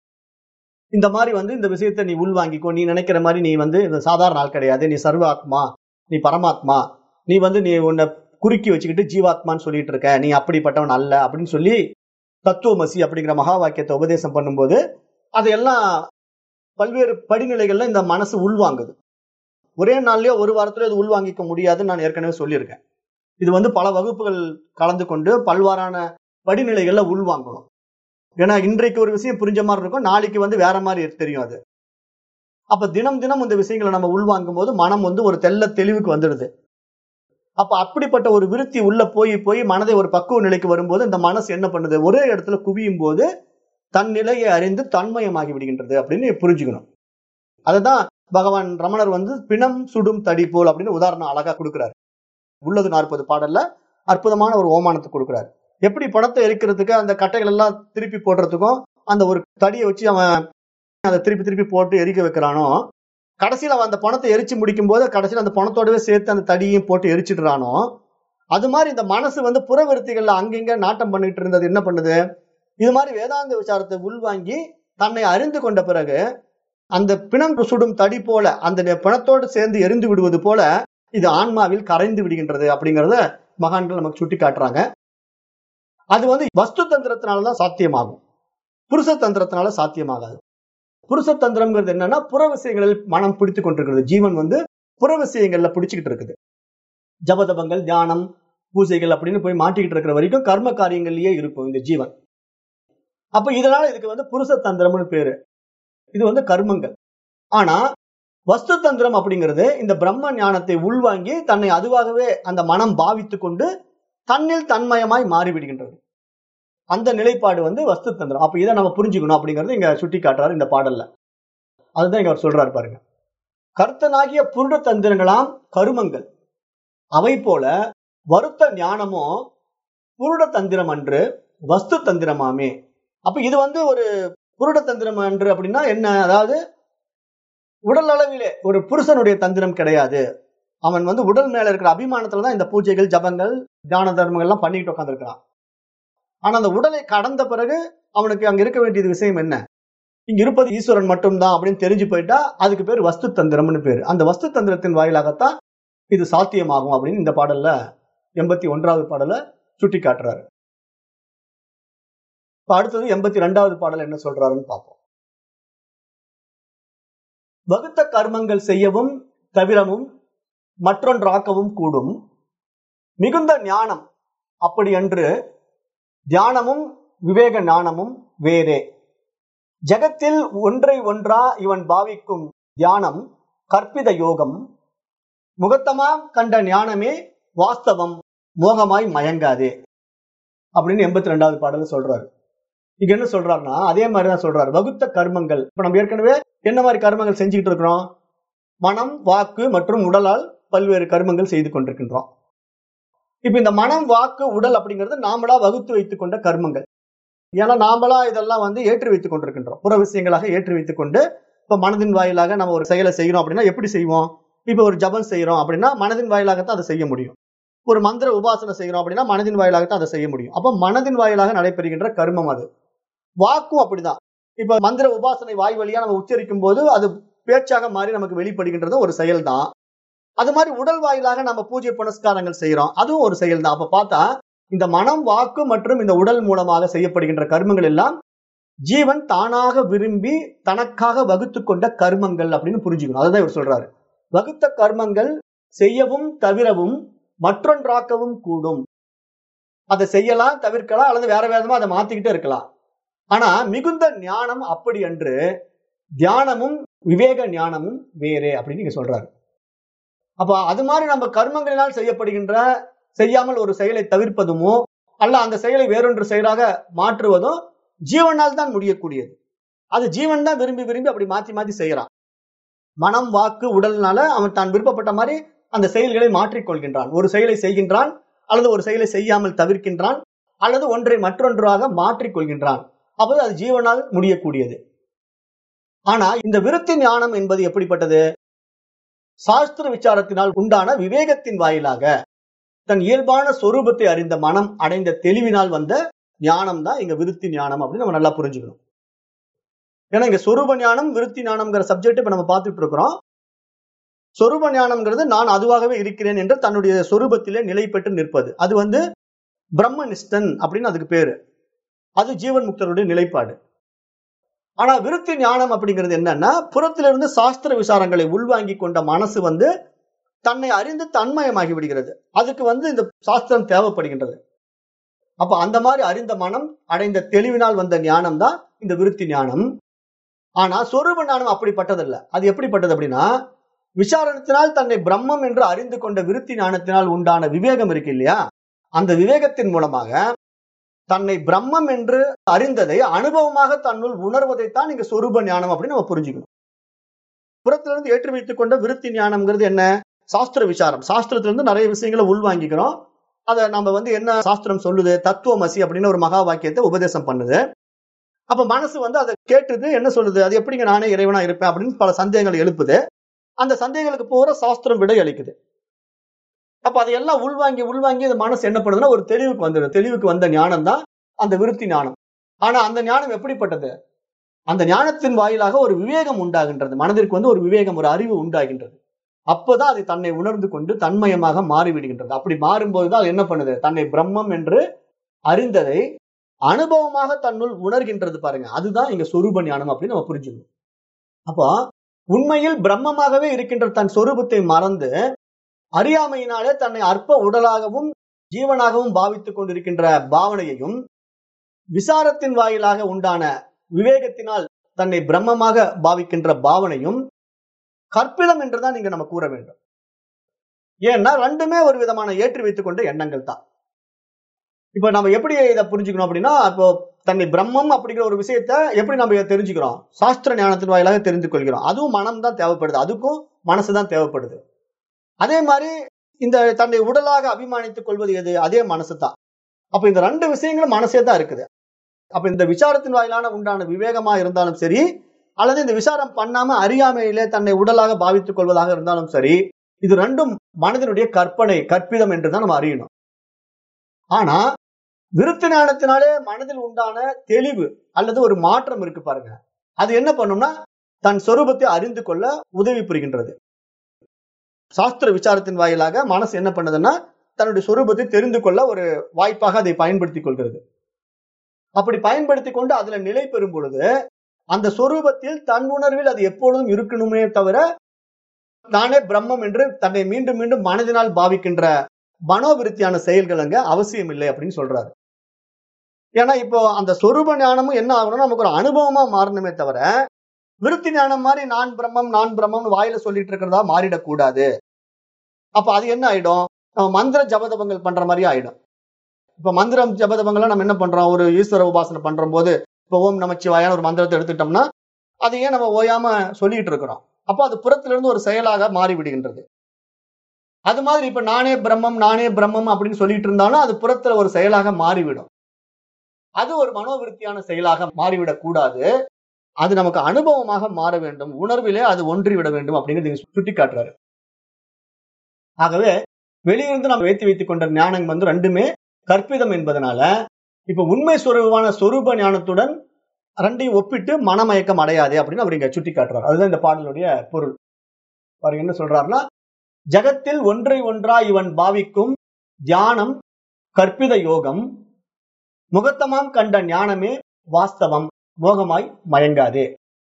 இந்த மாதிரி வந்து இந்த விஷயத்த நீ உள்வாங்கிக்கோ நீ நினைக்கிற மாதிரி நீ வந்து இந்த சாதாரண ஆள் கிடையாது நீ சர்வ ஆத்மா நீ பரமாத்மா நீ வந்து நீ உன்னை குறுக்கி வச்சுக்கிட்டு ஜீவாத்மான்னு சொல்லிட்டு இருக்க நீ அப்படிப்பட்டவன் அல்ல அப்படின்னு சொல்லி தத்துவமசி அப்படிங்கிற மகா வாக்கியத்தை உபதேசம் பண்ணும்போது அதையெல்லாம் பல்வேறு படிநிலைகள்ல இந்த மனசு உள்வாங்குது ஒரே நாள்லயோ ஒரு வாரத்திலயோ இது உள்வாங்கிக்க முடியாதுன்னு நான் ஏற்கனவே சொல்லியிருக்கேன் இது வந்து பல வகுப்புகள் கலந்து கொண்டு பல்வாறான படிநிலைகள்ல உள்வாங்கணும் ஏன்னா இன்றைக்கு ஒரு விஷயம் புரிஞ்ச மாதிரி இருக்கும் நாளைக்கு வந்து வேற மாதிரி தெரியும் அது அப்ப தினம் தினம் இந்த விஷயங்களை நம்ம உள்வாங்கும் போது மனம் வந்து ஒரு தெல்ல தெளிவுக்கு வந்துடுது அப்ப அப்படிப்பட்ட ஒரு விருத்தி உள்ள போய் போய் மனதை ஒரு பக்குவ நிலைக்கு வரும்போது இந்த மனசு என்ன பண்ணுது ஒரே இடத்துல குவியும் போது தன் நிலையை அறிந்து தன்மயமாகி விடுகின்றது அப்படின்னு புரிஞ்சுக்கணும் அதுதான் பகவான் ரமணர் வந்து பிணம் சுடும் தடி போல் அப்படின்னு உதாரணம் அழகா கொடுக்கிறார் உள்ளது நாற்பது பாடல்ல அற்புதமான ஒரு ஓமானத்தை கொடுக்கிறார் எப்படி படத்தை எரிக்கிறதுக்கு அந்த கட்டைகள் எல்லாம் திருப்பி போடுறதுக்கும் அந்த ஒரு தடியை வச்சு அவன் அதை திருப்பி திருப்பி போட்டு எரிக்க வைக்கிறானோ கடைசியில் அவன் அந்த பணத்தை எரிச்சு முடிக்கும் போது கடைசியில் அந்த பணத்தோடவே சேர்த்து அந்த தடியையும் போட்டு எரிச்சிடுறானோ அது மாதிரி இந்த மனசு வந்து புறவிருத்திகள்ல அங்கங்க நாட்டம் பண்ணிட்டு இருந்தது என்ன பண்ணுது இது மாதிரி வேதாந்த விசாரத்தை உள்வாங்கி தன்னை அறிந்து கொண்ட பிறகு அந்த பிணம் சுடும் தடி போல அந்த பிணத்தோடு சேர்ந்து எரிந்து விடுவது போல இது ஆன்மாவில் கரைந்து விடுகின்றது அப்படிங்கறத மகான்கள் நமக்கு சுட்டி காட்டுறாங்க அது வந்து வஸ்து தந்திரத்தினாலதான் சாத்தியமாகும் புருஷ தந்திரத்தினால சாத்தியமாகாது புருஷ தந்திரம்ங்கிறது என்னன்னா புற விஷயங்களில் மனம் பிடித்து கொண்டிருக்கிறது ஜீவன் வந்து புற விஷயங்கள்ல பிடிச்சுக்கிட்டு இருக்குது ஜபதபங்கள் தியானம் பூஜைகள் அப்படின்னு போய் மாட்டிக்கிட்டு இருக்கிற வரைக்கும் கர்ம காரியங்கள்லயே இருக்கும் இந்த ஜீவன் அப்ப இதனால இதுக்கு வந்து புருஷ தந்திரம்னு பேரு இது வந்து கர்மங்கள் ஆனா வஸ்து தந்திரம் அப்படிங்கிறது இந்த பிரம்ம ஞானத்தை உள்வாங்கி தன்னை அதுவாகவே அந்த மனம் பாவித்து கொண்டு தன்னில் தன்மயமாய் மாறிவிடுகின்றது அந்த நிலைப்பாடு வந்து வஸ்து தந்திரம் அப்ப இதை நம்ம புரிஞ்சுக்கணும் அப்படிங்கறது இங்க சுட்டி காட்டுறாரு இந்த பாடல்ல அதுதான் இங்க அவர் சொல்றாரு பாருங்க கர்த்தனாகிய புருட தந்திரங்களாம் கருமங்கள் அவை போல வருத்த ஞானமோ புருட தந்திரம் அன்று வஸ்து தந்திரமாமே அப்ப இது வந்து ஒரு புருட தந்திரம் அன்று அப்படின்னா என்ன அதாவது உடல் அளவிலே ஒரு புருஷனுடைய தந்திரம் கிடையாது அவன் வந்து உடல் மேல இருக்கிற அபிமானத்துல தான் இந்த பூஜைகள் ஜபங்கள் தியான தர்மங்கள் எல்லாம் பண்ணிட்டு உட்காந்துருக்கான் ஆனா அந்த உடலை கடந்த பிறகு அவனுக்கு அங்க இருக்க வேண்டியது விஷயம் என்ன இங்க இருப்பது ஈஸ்வரன் மட்டும்தான் அப்படின்னு தெரிஞ்சு போயிட்டா அதுக்கு பேர் வஸ்து தந்திரம்னு பேரு அந்த வஸ்து தந்திரத்தின் வாயிலாகத்தான் இது சாத்தியமாகும் அப்படின்னு இந்த பாடல்ல எண்பத்தி ஒன்றாவது பாடல சுட்டி காட்டுறாரு இப்ப அடுத்தது எண்பத்தி ரெண்டாவது பாடல் என்ன சொல்றாருன்னு பார்ப்போம் வகுத்த கர்மங்கள் செய்யவும் தவிரவும் மற்றொன்றாக்கவும் கூடும் மிகுந்த ஞானம் அப்படி என்று தியானமும் விவேக ஞானமும் வேறே ஜகத்தில் ஒன்றை ஒன்றா இவன் பாவிக்கும் தியானம் கற்பித யோகம் முகத்தமாம் கண்ட ஞானமே வாஸ்தவம் மோகமாய் மயங்காதே அப்படின்னு எண்பத்தி ரெண்டாவது பாடல சொல்றாரு இங்க என்ன சொல்றாருன்னா அதே மாதிரிதான் சொல்றாரு வகுத்த கர்மங்கள் இப்ப நம்ம ஏற்கனவே என்ன மாதிரி கர்மங்கள் செஞ்சுக்கிட்டு இருக்கிறோம் மனம் வாக்கு மற்றும் உடலால் பல்வேறு கர்மங்கள் செய்து கொண்டிருக்கின்றோம் இப்ப இந்த மனம் வாக்கு உடல் அப்படிங்கிறது நாமளா வகுத்து வைத்துக் கொண்ட கர்மங்கள் ஏன்னா நாமளா இதெல்லாம் வந்து ஏற்றி வைத்துக் கொண்டிருக்கின்றோம் புற விஷயங்களாக ஏற்றி வைத்துக் கொண்டு இப்ப மனதின் வாயிலாக நம்ம ஒரு செயலை செய்யறோம் அப்படின்னா எப்படி செய்வோம் இப்ப ஒரு ஜபம் செய்யறோம் அப்படின்னா மனதின் வாயிலாகத்தான் அதை செய்ய முடியும் ஒரு மந்திர உபாசனை செய்யறோம் அப்படின்னா மனதின் வாயிலாகத்தான் அதை செய்ய முடியும் அப்ப மனதின் வாயிலாக நடைபெறுகின்ற கர்மம் அது வாக்கும் அப்படிதான் இப்ப மந்திர உபாசனை வாய் வழியா நம்ம உச்சரிக்கும் போது அது பேச்சாக மாறி நமக்கு வெளிப்படுகின்றது ஒரு செயல் தான் அது மாதிரி உடல் வாயிலாக நம்ம பூஜை புனஸ்காரங்கள் செய்யறோம் அதுவும் ஒரு செயல் தான் அப்ப பார்த்தா இந்த மனம் வாக்கு மற்றும் இந்த உடல் மூலமாக செய்யப்படுகின்ற கர்மங்கள் எல்லாம் ஜீவன் தானாக விரும்பி தனக்காக வகுத்து கொண்ட கர்மங்கள் அப்படின்னு புரிஞ்சுக்கணும் அதுதான் இவர் சொல்றாரு வகுத்த கர்மங்கள் செய்யவும் தவிரவும் மற்றொன்றாக்கவும் கூடும் அதை செய்யலாம் தவிர்க்கலாம் அல்லது வேற வேறமா அதை மாத்திக்கிட்டே இருக்கலாம் ஆனா மிகுந்த ஞானம் அப்படி அன்று தியானமும் விவேக ஞானமும் வேறே அப்படின்னு நீங்க சொல்றாரு அப்ப அது மாதிரி நம்ம கர்மங்களினால் செய்யப்படுகின்ற செய்யாமல் ஒரு செயலை தவிர்ப்பதுமோ அல்ல அந்த செயலை வேறொன்று செயலாக மாற்றுவதும் ஜீவனால் தான் முடியக்கூடியது அது ஜீவன் தான் விரும்பி விரும்பி அப்படி மாத்தி மாத்தி செய்யறான் மனம் வாக்கு உடல்னால அவன் தான் விருப்பப்பட்ட மாதிரி அந்த செயல்களை மாற்றிக்கொள்கின்றான் ஒரு செயலை செய்கின்றான் அல்லது ஒரு செயலை செய்யாமல் தவிர்க்கின்றான் அல்லது ஒன்றை மற்றொன்றாக மாற்றிக்கொள்கின்றான் அப்போது அது ஜீவனால் முடியக்கூடியது ஆனா இந்த விருத்தி ஞானம் என்பது எப்படிப்பட்டது சாஸ்திர விசாரத்தினால் உண்டான விவேகத்தின் வாயிலாக தன் இயல்பான சொரூபத்தை அறிந்த மனம் அடைந்த தெளிவினால் வந்த ஞானம் தான் இங்க விருத்தி ஞானம் அப்படின்னு நம்ம நல்லா புரிஞ்சுக்கணும் ஏன்னா இங்க சொரூப ஞானம் விருத்தி ஞானம்ங்கிற சப்ஜெக்ட் இப்ப நம்ம பார்த்துட்டு இருக்கிறோம் சொரூப ஞானம்ங்கிறது நான் அதுவாகவே இருக்கிறேன் என்று தன்னுடைய சொரூபத்திலே நிலை பெற்று நிற்பது அது வந்து பிரம்மனிஷ்டன் அப்படின்னு அதுக்கு பேரு அது ஜீவன் முக்தருடைய நிலைப்பாடு ஆனா விருத்தி ஞானம் அப்படிங்கிறது என்னன்னா புறத்திலிருந்து சாஸ்திர விசாரங்களை உள்வாங்கி கொண்ட மனசு வந்து தன்னை அறிந்து தன்மயமாகி விடுகிறது அதுக்கு வந்து இந்த சாஸ்திரம் தேவைப்படுகின்றது அப்ப அந்த மாதிரி அறிந்த மனம் அடைந்த தெளிவினால் வந்த ஞானம் தான் இந்த விருத்தி ஞானம் ஆனா சொரூப ஞானம் அப்படிப்பட்டதல்ல அது எப்படிப்பட்டது அப்படின்னா விசாரணத்தினால் தன்னை பிரம்மம் என்று அறிந்து கொண்ட விருத்தி ஞானத்தினால் உண்டான விவேகம் இருக்கு இல்லையா அந்த விவேகத்தின் மூலமாக தன்னை பிரம்மம் என்று அறிந்ததை அனுபவமாக தன்னுள் உணர்வதைத்தான் இங்க சொரூப ஞானம் அப்படின்னு நம்ம புரிஞ்சுக்கணும் புறத்திலிருந்து ஏற்றி வைத்துக் கொண்ட விருத்தி ஞானம்ங்கிறது என்ன சாஸ்திர விசாரம் சாஸ்திரத்திலிருந்து நிறைய விஷயங்களை உள்வாங்கிக்கிறோம் அதை நம்ம வந்து என்ன சாஸ்திரம் சொல்லுது தத்துவமசி அப்படின்னு ஒரு மகா வாக்கியத்தை உபதேசம் பண்ணுது அப்ப மனசு வந்து அதை கேட்டுது என்ன சொல்லுது அது எப்படிங்க நானே இறைவனா இருப்பேன் அப்படின்னு பல சந்தேகங்கள் எழுப்புது அந்த சந்தேகங்களுக்கு பூரா சாஸ்திரம் விடை அளிக்குது அப்ப அதையெல்லாம் உள்வாங்கி உள்வாங்கி அந்த மனசு என்ன பண்ணுதுன்னா ஒரு தெளிவுக்கு வந்துடும் தெளிவுக்கு வந்த ஞானம் தான் அந்த விருத்தி ஞானம் ஆனா அந்த ஞானம் எப்படிப்பட்டது அந்த ஞானத்தின் வாயிலாக ஒரு விவேகம் உண்டாகின்றது மனதிற்கு வந்து ஒரு விவேகம் ஒரு அறிவு உண்டாகின்றது அப்போதான் அது தன்னை உணர்ந்து கொண்டு தன்மயமாக மாறிவிடுகின்றது அப்படி மாறும்போதுதான் அது என்ன பண்ணுது தன்னை பிரம்மம் என்று அறிந்ததை அனுபவமாக தன்னுள் உணர்கின்றது பாருங்க அதுதான் இங்க சொரூப ஞானம் அப்படின்னு நம்ம புரிஞ்சுக்கணும் அப்போ உண்மையில் பிரம்மமாகவே இருக்கின்ற தன் சொரூபத்தை மறந்து அறியாமையினாலே தன்னை அற்ப உடலாகவும் ஜீவனாகவும் பாவித்துக் கொண்டிருக்கின்ற பாவனையையும் விசாரத்தின் வாயிலாக உண்டான விவேகத்தினால் தன்னை பிரம்மமாக பாவிக்கின்ற பாவனையும் கற்பிதம் என்றுதான் நீங்க நம்ம கூற வேண்டும் ஏன்னா ரெண்டுமே ஒரு விதமான ஏற்றி வைத்துக் கொண்ட எண்ணங்கள் தான் இப்ப நம்ம எப்படி இதை புரிஞ்சுக்கணும் அப்படின்னா இப்போ தன்னை பிரம்மம் அப்படிங்கிற ஒரு விஷயத்த எப்படி நம்ம இதை தெரிஞ்சுக்கிறோம் சாஸ்திர ஞானத்தின் வாயிலாக தெரிந்து கொள்கிறோம் அதுவும் மனம் தான் தேவைப்படுது அதுக்கும் மனசு தான் தேவைப்படுது அதே மாதிரி இந்த தன்னை உடலாக அபிமானித்துக் கொள்வது எது அதே மனசு தான் அப்ப இந்த ரெண்டு விஷயங்களும் மனசே தான் இருக்குது அப்ப இந்த விசாரத்தின் வாயிலான உண்டான விவேகமா இருந்தாலும் சரி அல்லது இந்த விசாரம் பண்ணாம அறியாமையிலே தன்னை உடலாக பாவித்துக் கொள்வதாக இருந்தாலும் சரி இது ரெண்டும் மனதினுடைய கற்பனை கற்பிதம் என்றுதான் நம்ம அறியணும் ஆனா விருத்தி ஞானத்தினாலே மனதில் உண்டான தெளிவு அல்லது ஒரு மாற்றம் இருக்கு பாருங்க அது என்ன பண்ணும்னா தன் சொரூபத்தை அறிந்து கொள்ள உதவி புரிகின்றது சாஸ்திர விசாரத்தின் வாயிலாக மனசு என்ன பண்ணுதுன்னா தன்னுடைய சொரூபத்தை தெரிந்து கொள்ள ஒரு வாய்ப்பாக அதை பயன்படுத்திக் கொள்கிறது அப்படி பயன்படுத்தி கொண்டு அதுல நிலை பெறும் பொழுது அந்த சொரூபத்தில் தன் உணர்வில் அது எப்பொழுதும் இருக்கணுமே தவிர தானே பிரம்மம் என்று தன்னை மீண்டும் மீண்டும் மனதினால் பாவிக்கின்ற மனோவிருத்தியான செயல்கள் அங்க அவசியம் இல்லை அப்படின்னு சொல்றாரு ஏன்னா இப்போ அந்த சொரூப ஞானமும் என்ன ஆகணும்னா நமக்கு ஒரு அனுபவமா மாறணுமே தவிர விருத்தி ஞானம் மாதிரி நான் பிரம்மம் நான் பிரம்மம் வாயில சொல்லிட்டு இருக்கிறதா மாறிடக்கூடாது அப்ப அது என்ன ஆயிடும் நம்ம மந்திர ஜபதபங்கள் பண்ற மாதிரி ஆயிடும் இப்ப மந்திரம் ஜபதபங்கள்லாம் நம்ம என்ன பண்றோம் ஒரு ஈஸ்வர உபாசனை பண்ற போது இப்போ ஓம் நமச்சிவாயான ஒரு மந்திரத்தை எடுத்துட்டோம்னா அதையே நம்ம ஓயாம சொல்லிட்டு இருக்கிறோம் அப்போ அது புறத்திலிருந்து ஒரு செயலாக மாறி விடுகின்றது அது மாதிரி இப்ப நானே பிரம்மம் நானே பிரம்மம் அப்படின்னு சொல்லிட்டு இருந்தாலும் அது புறத்துல ஒரு செயலாக மாறிவிடும் அது ஒரு மனோவிருத்தியான செயலாக மாறிவிடக் கூடாது அது நமக்கு அனுபவமாக மாற வேண்டும் உணர்விலே அது ஒன்றிவிட வேண்டும் அப்படிங்கிறது சுட்டி காட்டுறாரு ஆகவே வெளியிருந்து நம்ம வைத்து வைத்துக் கொண்ட ஞானம் வந்து ரெண்டுமே கற்பிதம் என்பதனால இப்ப உண்மை சொரூபமான சொரூப ஞானத்துடன் ரெண்டையும் ஒப்பிட்டு மனமயக்கம் அடையாதே அப்படின்னு அவர் இங்க சுட்டி காட்டுறாரு அதுதான் இந்த பாடலுடைய பொருள் அவர் என்ன சொல்றாருன்னா ஜகத்தில் ஒன்றை ஒன்றா இவன் பாவிக்கும் தியானம் கற்பித யோகம் முகத்தமாம் கண்ட ஞானமே வாஸ்தவம் மோகமாய் மயங்காதே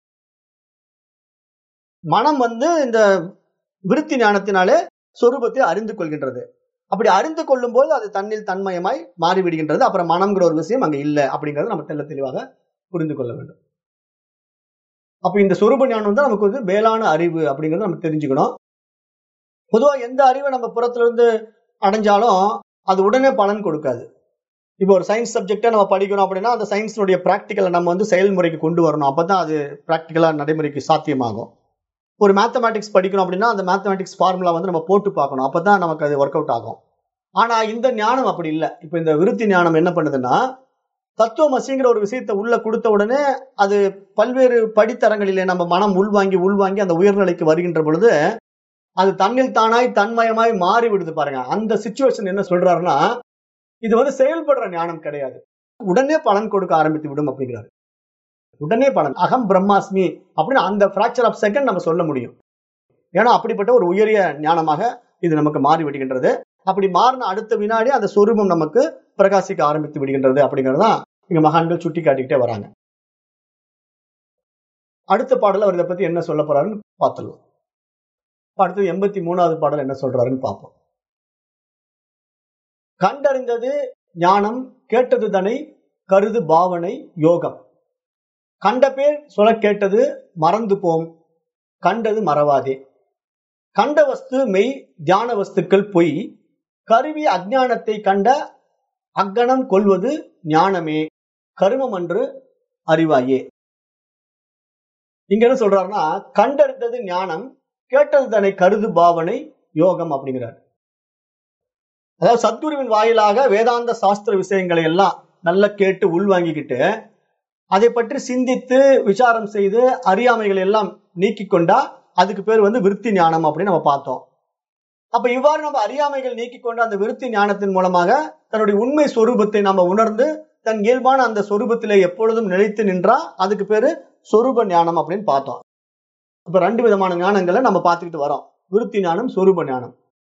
மனம் வந்து இந்த விருத்தி ஞானத்தினாலே சொரூபத்தை அறிந்து கொள்கின்றது அப்படி அறிந்து கொள்ளும் போது அது தன்னில் தன்மயமாய் மாறிவிடுகின்றது அப்புறம் மனம்ங்கிற ஒரு விஷயம் அங்க இல்லை அப்படிங்கறத நம்ம தெல்ல தெளிவாக புரிந்து கொள்ள வேண்டும் அப்ப இந்த சொரூப ஞானம் தான் நமக்கு வந்து மேலான அறிவு அப்படிங்கறத நம்ம தெரிஞ்சுக்கணும் பொதுவா எந்த அறிவை நம்ம புறத்துல இருந்து அடைஞ்சாலும் அது உடனே பலன் கொடுக்காது இப்போ ஒரு சயின்ஸ் சப்ஜெக்டை நம்ம படிக்கிறோம் அப்படின்னா அந்த சயின்ஸினுடைய ப்ராக்டிக்கலை நம்ம வந்து செயல்முறைக்கு கொண்டு வரணும் அப்பதான் அது ப்ராக்டிக்கலா நடைமுறைக்கு சாத்தியமாகும் ஒரு மேத்தமேட்டிக்ஸ் படிக்கணும் அப்படின்னா அந்த மேத்தமேட்டிக்ஸ் ஃபார்முலா வந்து நம்ம போட்டு பார்க்கணும் அப்பதான் நமக்கு அது ஒர்க் அவுட் ஆகும் ஆனா இந்த ஞானம் அப்படி இல்லை இப்போ இந்த விருத்தி ஞானம் என்ன பண்ணுதுன்னா தத்துவமசிங்கிற ஒரு விஷயத்தை உள்ள கொடுத்த உடனே அது பல்வேறு படித்தரங்களிலே நம்ம மனம் உள்வாங்கி உள்வாங்கி அந்த உயர்நிலைக்கு வருகின்ற பொழுது அது தன்னில் தானாய் தன்மயமாய் மாறி விடுது பாருங்க அந்த சுச்சுவேஷன் என்ன சொல்றாருன்னா இது வந்து செயல்படுற ஞானம் கிடையாது உடனே பலன் கொடுக்க ஆரம்பித்து விடும் அப்படிங்கிறாரு உடனே பலன் அகம் பிரம்மாஸ்மி அப்படின்னு அந்த பிராக்சர் ஆஃப் செகண்ட் நம்ம சொல்ல முடியும் ஏன்னா அப்படிப்பட்ட ஒரு உயரிய ஞானமாக இது நமக்கு மாறி விடுகின்றது அப்படி மாறின அடுத்த வினாடி அந்த சொரூபம் நமக்கு பிரகாசிக்க ஆரம்பித்து விடுகின்றது அப்படிங்கிறது தான் இங்க மகான்கள் சுட்டி காட்டிக்கிட்டே வராங்க அடுத்த பாடல அவர் இதை பத்தி என்ன சொல்ல போறாருன்னு பார்த்துருவோம் அடுத்தது எண்பத்தி மூணாவது பாடல் என்ன சொல்றாருன்னு பார்ப்போம் கண்டறிந்தது ஞானம் கேட்டது தனை கருது பாவனை யோகம் கண்ட பேர் சொல்ல கேட்டது மறந்து போம் கண்டது மறவாதே கண்ட வஸ்து மெய் தியான வஸ்துக்கள் பொய் கருவி அஜானத்தை கண்ட அக்கணம் கொள்வது ஞானமே கருமம் என்று அறிவாயே இங்க என்ன சொல்றாருன்னா கண்டறிந்தது ஞானம் கேட்டது தன்னை கருது பாவனை யோகம் அப்படிங்கிறார் அதாவது சத்குருவின் வாயிலாக வேதாந்த சாஸ்திர விஷயங்களை எல்லாம் நல்லா கேட்டு உள்வாங்கிக்கிட்டு அதை பற்றி சிந்தித்து விசாரம் செய்து அறியாமைகள் எல்லாம் நீக்கி கொண்டா அதுக்கு பேர் வந்து விருத்தி ஞானம் அப்படின்னு நம்ம பார்த்தோம் அப்ப இவ்வாறு நம்ம அறியாமைகள் நீக்கி கொண்ட அந்த விருத்தி ஞானத்தின் மூலமாக தன்னுடைய உண்மை சொரூபத்தை நம்ம உணர்ந்து தன் இயல்பான அந்த சொரூபத்திலே எப்பொழுதும் நிலைத்து நின்றா அதுக்கு பேரு சொரூப ஞானம் அப்படின்னு பார்த்தோம் இப்ப ரெண்டு விதமான ஞானங்களை நம்ம பார்த்துக்கிட்டு வரோம் விருத்தி ஞானம் சொரூப ஞானம்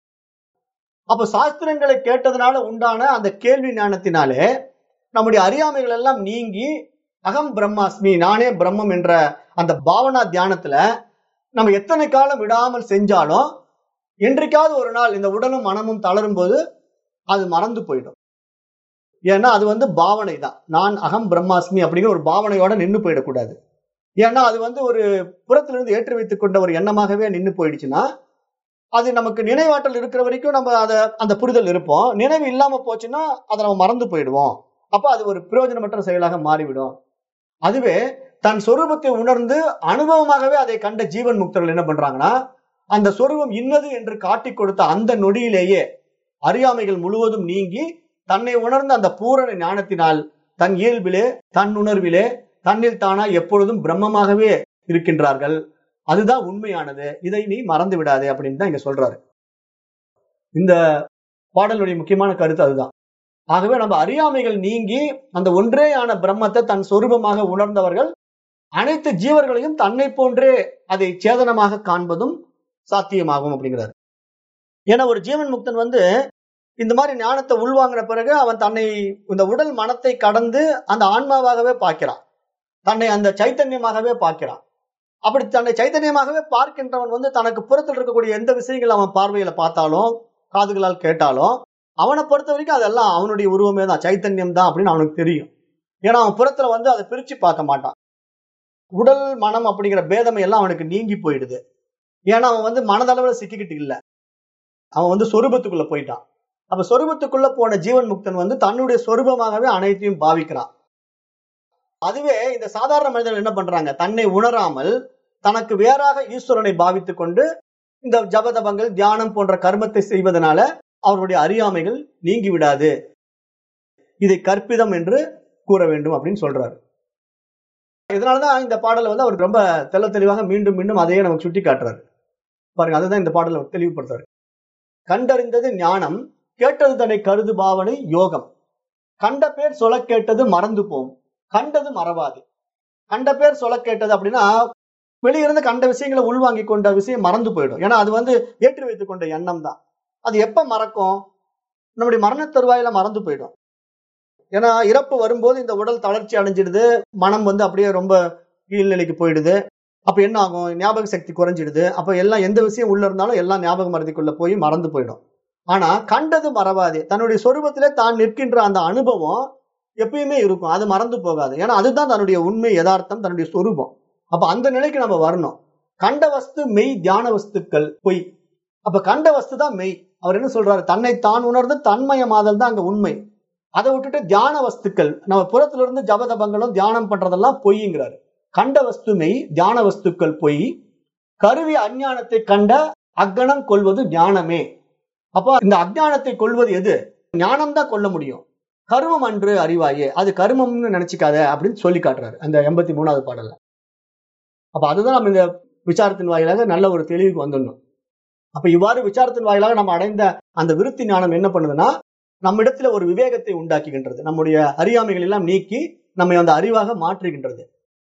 அப்ப சாஸ்திரங்களை கேட்டதுனால உண்டான அந்த கேள்வி ஞானத்தினாலே நம்முடைய அறியாமைகள் எல்லாம் நீங்கி அகம் பிரம்மாஸ்மி நானே பிரம்மம் என்ற அந்த பாவனா தியானத்துல நம்ம எத்தனை காலம் விடாமல் செஞ்சாலும் என்றைக்காவது ஒரு நாள் இந்த உடலும் மனமும் தளரும் போது அது மறந்து போயிடும் ஏன்னா அது வந்து பாவனை தான் நான் அகம் பிரம்மாஸ்மி அப்படிங்கிற ஒரு பாவனையோட நின்று போயிடக்கூடாது ஏன்னா அது வந்து ஒரு புறத்திலிருந்து ஏற்றி வைத்துக் கொண்ட ஒரு எண்ணமாகவே நின்று போயிடுச்சுன்னா அது நமக்கு நினைவாற்றல் இருக்கிற வரைக்கும் நம்ம அதை அந்த புரிதல் இருப்போம் நினைவு இல்லாம போச்சுன்னா அதை நம்ம மறந்து போயிடுவோம் அப்ப அது ஒரு பிரயோஜனமற்ற செயலாக மாறிவிடும் அதுவே தன் சொரூபத்தை உணர்ந்து அனுபவமாகவே அதை கண்ட ஜீவன் முக்தர்கள் என்ன பண்றாங்கன்னா அந்த சொரூபம் இன்னது என்று காட்டிக் கொடுத்த அந்த நொடியிலேயே அறியாமைகள் முழுவதும் நீங்கி தன்னை உணர்ந்த அந்த பூரண ஞானத்தினால் தன் இயல்பிலே தன் உணர்விலே தன்னில் தானா எப்பொழுதும் பிரம்மமாகவே இருக்கின்றார்கள் அதுதான் உண்மையானது இதை நீ மறந்து விடாதே அப்படின்னு தான் இங்க சொல்றாரு இந்த பாடலுடைய முக்கியமான கருத்து அதுதான் ஆகவே நம்ம அறியாமைகள் நீங்கி அந்த ஒன்றேயான பிரம்மத்தை தன் சொரூபமாக உணர்ந்தவர்கள் அனைத்து ஜீவர்களையும் தன்னை போன்றே அதை சேதனமாக காண்பதும் சாத்தியமாகும் அப்படிங்கிறார் ஏன்னா ஒரு ஜீவன் முக்தன் வந்து இந்த மாதிரி ஞானத்தை உள்வாங்கின பிறகு அவன் தன்னை இந்த உடல் மனத்தை கடந்து அந்த ஆன்மாவாகவே பார்க்கிறான் தன்னை அந்த சைத்தன்யமாகவே பார்க்கிறான் அப்படி தன்னை சைத்தன்யமாகவே பார்க்கின்றவன் வந்து தனக்கு புறத்தில் இருக்கக்கூடிய எந்த விஷயங்கள் அவன் பார்வையில பார்த்தாலும் காதுகளால் கேட்டாலும் அவனை பொறுத்த வரைக்கும் அதெல்லாம் அவனுடைய உருவமே தான் சைத்தன்யம் தான் அப்படின்னு அவனுக்கு தெரியும் ஏன்னா அவன் புறத்துல வந்து அதை பிரிச்சு பார்க்க மாட்டான் உடல் மனம் அப்படிங்கிற பேதமை எல்லாம் அவனுக்கு நீங்கி போயிடுது ஏன்னா அவன் வந்து மனதளவுல சிக்கிக்கிட்டு இல்லை அவன் வந்து சொரூபத்துக்குள்ள போயிட்டான் அப்ப சொரூபத்துக்குள்ள போன ஜீவன் முக்தன் வந்து தன்னுடைய சொரூபமாகவே அனைத்தையும் பாவிக்கிறான் அதுவே இந்த சாதாரண மனிதர்கள் என்ன பண்றாங்க தன்னை உணராமல் தனக்கு வேறாக ஈஸ்வரனை பாவித்துக் கொண்டு இந்த ஜபதபங்கள் தியானம் போன்ற கர்மத்தை செய்வதனால அவருடைய அறியாமைகள் நீங்கி விடாது இதை கற்பிதம் என்று கூற வேண்டும் அப்படின்னு சொல்றாரு இதனாலதான் இந்த பாடலை வந்து அவர் ரொம்ப தெள்ள தெளிவாக மீண்டும் மீண்டும் அதையே நமக்கு சுட்டி காட்டுறாரு பாருங்க அதுதான் இந்த பாடலை தெளிவுபடுத்துறாரு கண்டறிந்தது ஞானம் கேட்டது தன்னை கருது பாவனை யோகம் கண்ட பேர் சொல்ல கேட்டது மறந்து போம் கண்டது மறவாது கண்ட பேர் சொல்ல கேட்டது அப்படின்னா வெளியிருந்து கண்ட விஷயங்களை உள்வாங்கி கொண்ட விஷயம் மறந்து போயிடும் ஏன்னா அது வந்து ஏற்றி வைத்துக் கொண்ட எண்ணம் தான் அது எப்ப மறக்கும் நம்முடைய மரண தருவாயில மறந்து போயிடும் ஏன்னா இறப்பு வரும்போது இந்த உடல் தளர்ச்சி அடைஞ்சிடுது மனம் வந்து அப்படியே ரொம்ப கீழ்நிலைக்கு போயிடுது அப்ப என்ன ஆகும் ஞாபக சக்தி குறைஞ்சிடுது அப்ப எல்லாம் எந்த விஷயம் உள்ள இருந்தாலும் எல்லாம் ஞாபக மறதிக்குள்ள போய் மறந்து போயிடும் ஆனா கண்டது மறவாது தன்னுடைய சொரூபத்திலே தான் நிற்கின்ற அந்த அனுபவம் எப்பயுமே இருக்கும் அது மறந்து போகாது ஏன்னா அதுதான் தன்னுடைய உண்மை யதார்த்தம் தன்னுடைய சொரூபம் அப்ப அந்த நிலைக்கு நம்ம வரணும் கண்ட வஸ்து மெய் தியான வஸ்துக்கள் பொய் அப்ப கண்ட வஸ்து தான் மெய் அவர் என்ன சொல்றாரு தன்னை தான் உணர்ந்து தன்மயமாதல் தான் அங்க உண்மை அதை விட்டுட்டு தியான வஸ்துக்கள் நம்ம புறத்துல இருந்து ஜபதபங்களும் தியானம் பண்றதெல்லாம் பொய்ங்கிறாரு கண்ட வஸ்து மெய் தியான வஸ்துக்கள் பொய் கருவி அஞ்ஞானத்தை கண்ட அக்கணம் கொள்வது ஞானமே அப்போ இந்த அஜ்ஞானத்தை கொள்வது எது ஞானம் தான் கொள்ள முடியும் கருமம் அன்று அறிவாயே அது கருமம்னு நினைச்சுக்காத அப்படின்னு சொல்லி காட்டுறாரு அந்த எண்பத்தி மூணாவது பாடல்ல அப்ப அதுதான் நம்ம இந்த விசாரத்தின் வாயிலாக நல்ல ஒரு தெளிவுக்கு வந்துடணும் அப்ப இவ்வாறு விசாரத்தின் வாயிலாக நம்ம அடைந்த அந்த விருத்தி ஞானம் என்ன பண்ணுதுன்னா நம்ம இடத்துல ஒரு விவேகத்தை உண்டாக்குகின்றது நம்முடைய அறியாமைகள் எல்லாம் நீக்கி நம்மை அந்த அறிவாக மாற்றுகின்றது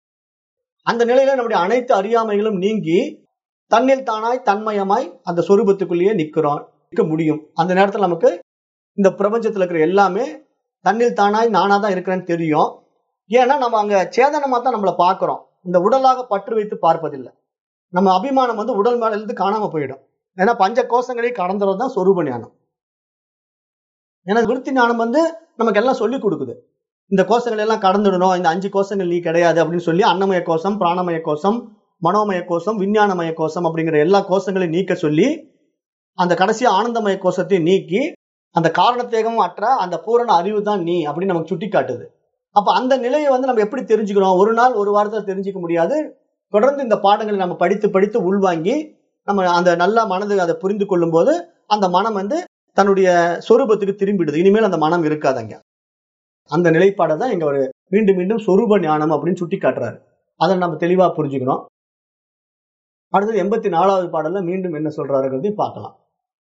அந்த நிலையில நம்முடைய அனைத்து அறியாமைகளும் நீங்கி தன்னில் தானாய் தன்மயமாய் அந்த சொரூபத்துக்குள்ளேயே நிக்கிறோம் நிற்க முடியும் அந்த நேரத்துல நமக்கு இந்த பிரபஞ்சத்துல இருக்கிற எல்லாமே தன்னில் தானாய் நானா தான் இருக்கிறேன்னு தெரியும் ஏன்னா நம்ம அங்க சேதனமா தான் நம்மளை பாக்குறோம் இந்த உடலாக பற்று வைத்து பார்ப்பதில்லை நம்ம அபிமானம் வந்து உடல் மேல இருந்து காணாம போயிடும் ஏன்னா பஞ்ச கோஷங்களை கடந்துறது தான் சொரூப ஞானம் ஏன்னா விருத்தி ஞானம் வந்து நமக்கு எல்லாம் சொல்லி கொடுக்குது இந்த கோஷங்கள் எல்லாம் கடந்துடணும் இந்த அஞ்சு கோஷங்கள் நீ கிடையாது அப்படின்னு சொல்லி அன்னமய கோஷம் பிராணமய கோஷம் மனோமய கோஷம் விஞ்ஞானமய கோஷம் அப்படிங்கிற எல்லா கோஷங்களையும் நீக்க சொல்லி அந்த கடைசி ஆனந்தமய கோஷத்தையும் நீக்கி அந்த காரணத்தேகமும் அற்ற அந்த பூரண அறிவு தான் நீ அப்படின்னு நமக்கு சுட்டி காட்டுது அப்ப அந்த நிலையை வந்து நம்ம எப்படி தெரிஞ்சுக்கிறோம் ஒரு நாள் ஒரு வாரத்தில் தெரிஞ்சுக்க முடியாது தொடர்ந்து இந்த பாடங்களை நம்ம படித்து படித்து உள்வாங்கி நம்ம அந்த நல்ல மனது அதை புரிந்து கொள்ளும் போது அந்த மனம் வந்து தன்னுடைய சொரூபத்துக்கு திரும்பிடுது இனிமேல் அந்த மனம் இருக்காதங்க அந்த நிலைப்பாடை தான் இங்க ஒரு மீண்டும் மீண்டும் சொரூப ஞானம் அப்படின்னு சுட்டி காட்டுறாரு அதை நம்ம தெளிவா புரிஞ்சுக்கணும் அடுத்தது எண்பத்தி நாலாவது பாடல்ல மீண்டும் என்ன சொல்றாருங்கிறதையும் பார்க்கலாம்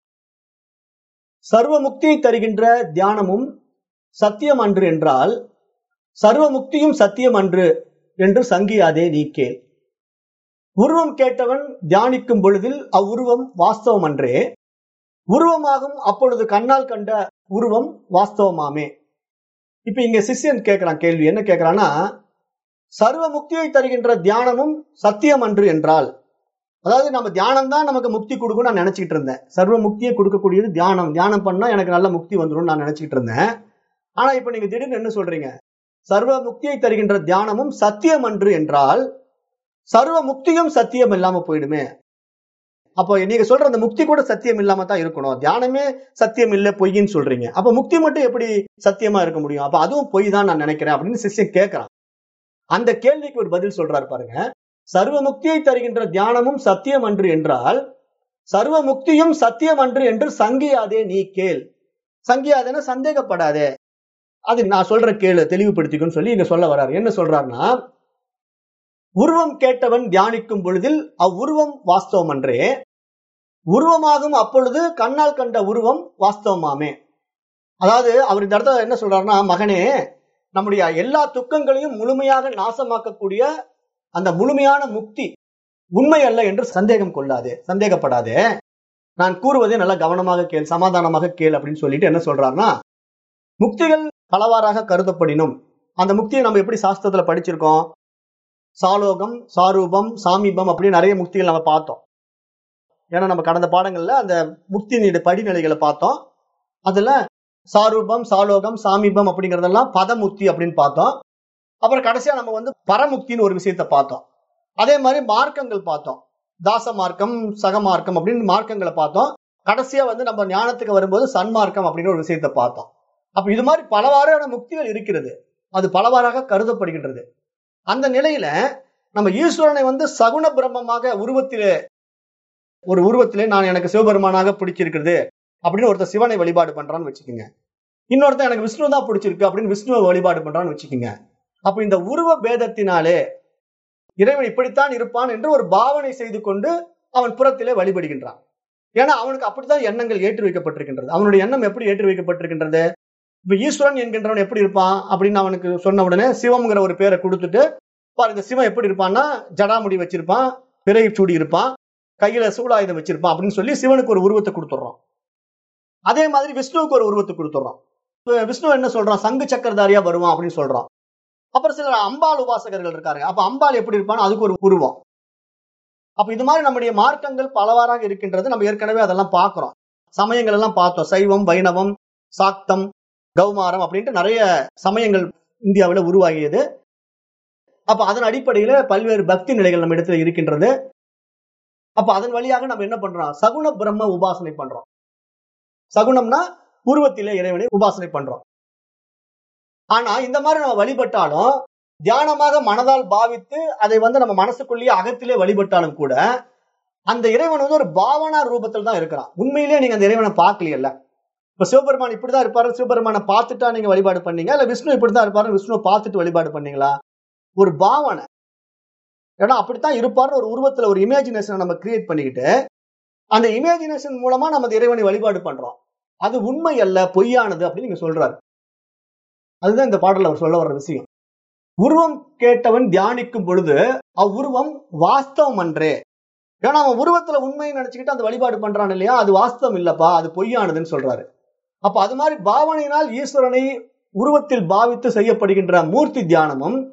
சர்வ முக்தியை தருகின்ற தியானமும் சத்தியம் அன்று என்றால் சர்வ முக்தியும் சத்தியம் அன்று என்று சங்கியாதே நீ கேள் உருவம் கேட்டவன் தியானிக்கும் பொழுதில் அவ்வுருவம் வாஸ்தவம் அன்றே உருவமாகும் அப்பொழுது கண்ணால் கண்ட உருவம் வாஸ்தவமாமே இப்ப இங்க சிஷ்யன் கேட்கிறான் கேள்வி என்ன கேட்கிறான்னா சர்வ முக்தியை தருகின்ற தியானமும் சத்தியம் அன்று என்றால் அதாவது நம்ம தியானம் தான் நமக்கு முக்தி கொடுக்கும் நான் நினைச்சிட்டு இருந்தேன் சர்வ முக்தியை கொடுக்கக்கூடியது தியானம் தியானம் பண்ணா எனக்கு நல்ல முக்தி வந்துடும் நான் நினைச்சிட்டு இருந்தேன் ஆனா இப்ப நீங்க திடீர்னு என்ன சொல்றீங்க சர்வ முக்தியை தருகின்ற தியானமும் சத்தியம் அன்று என்றால் சர்வ முக்தியும் சத்தியம் இல்லாம போயிடுமே அப்போ நீங்க சொல்ற அந்த முக்தி கூட சத்தியம் இல்லாம தான் இருக்கணும் தியானமே சத்தியம் இல்ல பொய்ன்னு சொல்றீங்க அப்ப முக்தி மட்டும் எப்படி சத்தியமா இருக்க முடியும் அப்ப அதுவும் பொய் தான் நான் நினைக்கிறேன் அப்படின்னு சிஷ்யன் கேட்கிறான் அந்த கேள்விக்கு ஒரு பதில் சொல்றாரு பாருங்க சர்வ முக்தியை தருகின்ற தியானமும் சத்தியம் அன்று என்றால் சர்வ முக்தியும் சத்தியம் அன்று என்று சங்கியாதே நீ கேள் சங்கியாதேன்னா சந்தேகப்படாதே அது நான் சொல்ற கேளு தெளிவுபடுத்திக்குன்னு சொல்லி இங்க சொல்ல வர்றாரு என்ன சொல்றாருன்னா உருவம் கேட்டவன் தியானிக்கும் பொழுதில் அவ்வுருவம் வாஸ்தவம் அன்றே உருவமாகும் அப்பொழுது கண்ணால் கண்ட உருவம் வாஸ்தவமாமே அதாவது அவர் இந்த இடத்துல என்ன சொல்றாருன்னா மகனே நம்முடைய எல்லா துக்கங்களையும் முழுமையாக நாசமாக்கக்கூடிய அந்த முழுமையான முக்தி உண்மை அல்ல என்று சந்தேகம் கொள்ளாதே சந்தேகப்படாதே நான் கூறுவதை நல்லா கவனமாக கேள் சமாதானமாக கேள் அப்படின்னு சொல்லிட்டு என்ன சொல்றாருன்னா முக்திகள் பலவாறாக கருதப்படினும் அந்த முக்தியை நம்ம எப்படி சாஸ்திரத்துல படிச்சிருக்கோம் சாலோகம் சாரூபம் சாமீபம் அப்படின்னு நிறைய முக்திகள் நம்ம பார்த்தோம் ஏன்னா நம்ம கடந்த பாடங்கள்ல அந்த முக்தியினுடைய படிநிலைகளை பார்த்தோம் அதுல சாரூபம் சாலோகம் சாமீபம் அப்படிங்கறதெல்லாம் பதமுக்தி அப்படின்னு பார்த்தோம் அப்புறம் கடைசியா நம்ம வந்து பரமுக்தின்னு ஒரு விஷயத்த பார்த்தோம் அதே மாதிரி மார்க்கங்கள் பார்த்தோம் தாச மார்க்கம் சக மார்க்கம் அப்படின்னு மார்க்கங்களை பார்த்தோம் கடைசியா வந்து நம்ம ஞானத்துக்கு வரும்போது சன்மார்க்கம் அப்படின்னு ஒரு விஷயத்த பார்த்தோம் அப்ப இது மாதிரி பலவாறான முக்திகள் இருக்கிறது அது பலவாறாக கருதப்படுகின்றது அந்த நிலையில நம்ம ஈஸ்வரனை வந்து சகுண பிரம்மமாக உருவத்திலே ஒரு உருவத்திலே நான் எனக்கு சிவபெருமானாக பிடிச்சிருக்கிறது அப்படின்னு ஒருத்தர் சிவனை வழிபாடு பண்றான்னு வச்சுக்கோங்க இன்னொருத்தன் எனக்கு விஷ்ணு தான் பிடிச்சிருக்கு அப்படின்னு விஷ்ணுவை வழிபாடு பண்றான்னு வச்சுக்கோங்க அப்ப இந்த உருவ பேதத்தினாலே இறைவன் இப்படித்தான் இருப்பான் என்று ஒரு பாவனை செய்து கொண்டு அவன் புறத்திலே வழிபடுகின்றான் ஏன்னா அவனுக்கு அப்படித்தான் எண்ணங்கள் ஏற்றி வைக்கப்பட்டிருக்கின்றது அவனுடைய எண்ணம் எப்படி ஏற்றி வைக்கப்பட்டிருக்கின்றது இப்ப ஈஸ்வரன் என்கின்றவன் எப்படி இருப்பான் அப்படின்னு அவனுக்கு சொன்ன உடனே சிவம்ங்கிற ஒரு பேரை கொடுத்துட்டு பாரு இந்த சிவன் எப்படி இருப்பான்னா ஜடாமுடி வச்சிருப்பான் பிறை சூடி இருப்பான் கையில சூலாயுதம் வச்சிருப்பான் அப்படின்னு சொல்லி சிவனுக்கு ஒரு உருவத்தை கொடுத்துட்றோம் அதே மாதிரி விஷ்ணுவுக்கு ஒரு உருவத்தை கொடுத்துட்றோம் விஷ்ணு என்ன சொல்றான் சங்கு சக்கரதாரியா வருவான் அப்படின்னு சொல்றான் அப்புறம் சில அம்பாள் உபாசகர்கள் இருக்காரு அப்ப அம்பாள் எப்படி இருப்பான்னு அதுக்கு ஒரு உருவம் அப்ப இது மாதிரி நம்முடைய மார்க்கங்கள் பலவாறாக இருக்கின்றது நம்ம ஏற்கனவே அதெல்லாம் பார்க்கிறோம் சமயங்கள் எல்லாம் பார்த்தோம் சைவம் வைணவம் சாக்தம் கௌமாரம் அப்படின்ட்டு நிறைய சமயங்கள் இந்தியாவில் உருவாகியது அப்ப அதன் அடிப்படையில பல்வேறு பக்தி நிலைகள் நம்ம இடத்துல இருக்கின்றது அப்ப அதன் வழியாக நம்ம என்ன பண்றோம் சகுன பிரம்ம உபாசனை பண்றோம் சகுனம்னா உருவத்திலே இறைவனை உபாசனை பண்றோம் ஆனா இந்த மாதிரி நம்ம வழிபட்டாலும் தியானமாக மனதால் பாவித்து அதை வந்து நம்ம மனசுக்குள்ளேயே அகத்திலே வழிபட்டாலும் கூட அந்த இறைவன் வந்து ஒரு பாவனா ரூபத்தில் தான் இருக்கிறான் உண்மையிலேயே நீங்க அந்த இறைவனை பார்க்கலையல்ல இப்ப சிவபெருமான் இப்படிதான் இருப்பாரு சிவபெருமானை பார்த்துட்டா நீங்க வழிபாடு பண்ணீங்க இல்ல விஷ்ணு இப்படிதான் இருப்பாரு விஷ்ணுவை பார்த்துட்டு வழிபாடு பண்ணீங்களா ஒரு பாவனை ஏன்னா அப்படித்தான் இருப்பாருன்னு ஒரு உருவத்துல ஒரு இமேஜினேஷனை நம்ம கிரியேட் பண்ணிக்கிட்டு அந்த இமேஜினேஷன் மூலமா நம்ம இறைவனை வழிபாடு பண்றோம் அது உண்மை அல்ல பொய்யானது அப்படின்னு நீங்க சொல்றாரு அதுதான் இந்த பாடல அவர் சொல்ல வர்ற விஷயம் உருவம் கேட்டவன் தியானிக்கும் பொழுது அவ்வுருவம் வாஸ்தவம் அன்றே ஏன்னா அவன் உருவத்துல உண்மையை நினைச்சுக்கிட்டு அந்த வழிபாடு பண்றான் இல்லையா அது வாஸ்தவம் இல்லப்பா அது பொய்யானதுன்னு சொல்றாரு அப்ப அது மாதிரி பாவனையினால் ஈஸ்வரனை உருவத்தில் பாவித்து செய்யப்படுகின்ற மூர்த்தி தியானமும்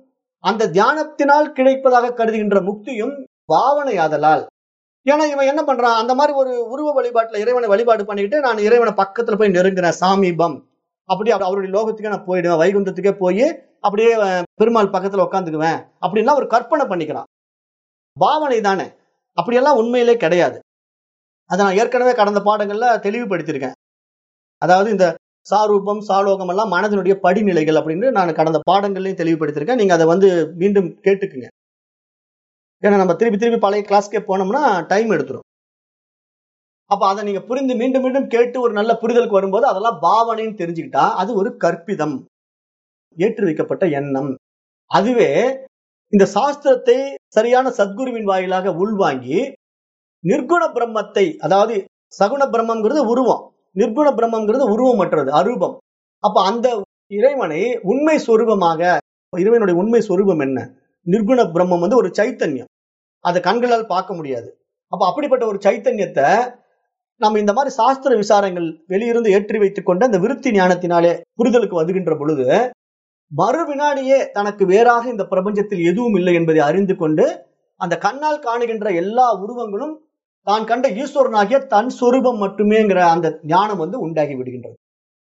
அந்த தியானத்தினால் கிடைப்பதாக கருதுகின்ற முக்தியும் பாவனை ஆதலால் ஏன்னா இவன் என்ன பண்றான் அந்த மாதிரி ஒரு உருவ வழிபாட்டுல இறைவனை வழிபாடு பண்ணிக்கிட்டு நான் இறைவனை பக்கத்துல போய் நெருங்குறேன் சாமீபம் அப்படி அவ- அவருடைய லோகத்துக்கே நான் போயிடுவேன் வைகுந்தத்துக்கே போய் அப்படியே அஹ், பெருமாள் பக்கத்துல உட்காந்துக்குவேன் அப்படின்லாம் ஒரு கற்பனை பண்ணிக்கிறான் பாவனை தானே அப்படியெல்லாம் உண்மையிலே கிடையாது அதை நான் ஏற்கனவே கடந்த பாடங்கள்ல தெளிவுபடுத்தியிருக்கேன் அதாவது இந்த சாரூபம் சாலோகம் எல்லாம் மனதினுடைய படிநிலைகள் அப்படின்னு நான் கடந்த பாடங்கள்லையும் தெளிவுபடுத்தியிருக்கேன் நீங்க அதை வந்து மீண்டும் கேட்டுக்குங்க ஏன்னா நம்ம திருப்பி திருப்பி பழைய கிளாஸ்க்கே போனோம்னா டைம் எடுத்துரும் அப்ப அதை நீங்க புரிந்து மீண்டும் மீண்டும் கேட்டு ஒரு நல்ல புரிதலுக்கு வரும்போது அதெல்லாம் பாவனைன்னு தெரிஞ்சுக்கிட்டா அது ஒரு கற்பிதம் ஏற்றி வைக்கப்பட்ட எண்ணம் அதுவே இந்த சாஸ்திரத்தை சரியான சத்குருவின் வாயிலாக உள்வாங்கி நிர்குண பிரம்மத்தை அதாவது சகுண பிரம்மங்கிறது உருவம் நிர்குண பிரம்மங்கிறது உருவமற்றது அரூபம் அப்ப அந்த இறைவனை உண்மை சொரூபமாக இறைவனுடைய உண்மை சொரூபம் என்ன நிர்குண பிரம்மம் வந்து ஒரு சைத்தன்யம் அதை கண்களால் பார்க்க முடியாது அப்ப அப்படிப்பட்ட ஒரு சைத்தன்யத்தை நம்ம இந்த மாதிரி சாஸ்திர விசாரங்கள் வெளியிருந்து ஏற்றி வைத்துக் கொண்டு அந்த விருத்தி ஞானத்தினாலே புரிதலுக்கு வருகின்ற பொழுது மறு வினாடியே தனக்கு வேறாக இந்த பிரபஞ்சத்தில் எதுவும் இல்லை என்பதை அறிந்து கொண்டு அந்த கண்ணால் காணுகின்ற எல்லா உருவங்களும் தான் கண்ட ஈஸ்வரனாகிய தன் சொரூபம் மட்டுமேங்கிற அந்த ஞானம் வந்து உண்டாகி விடுகின்றது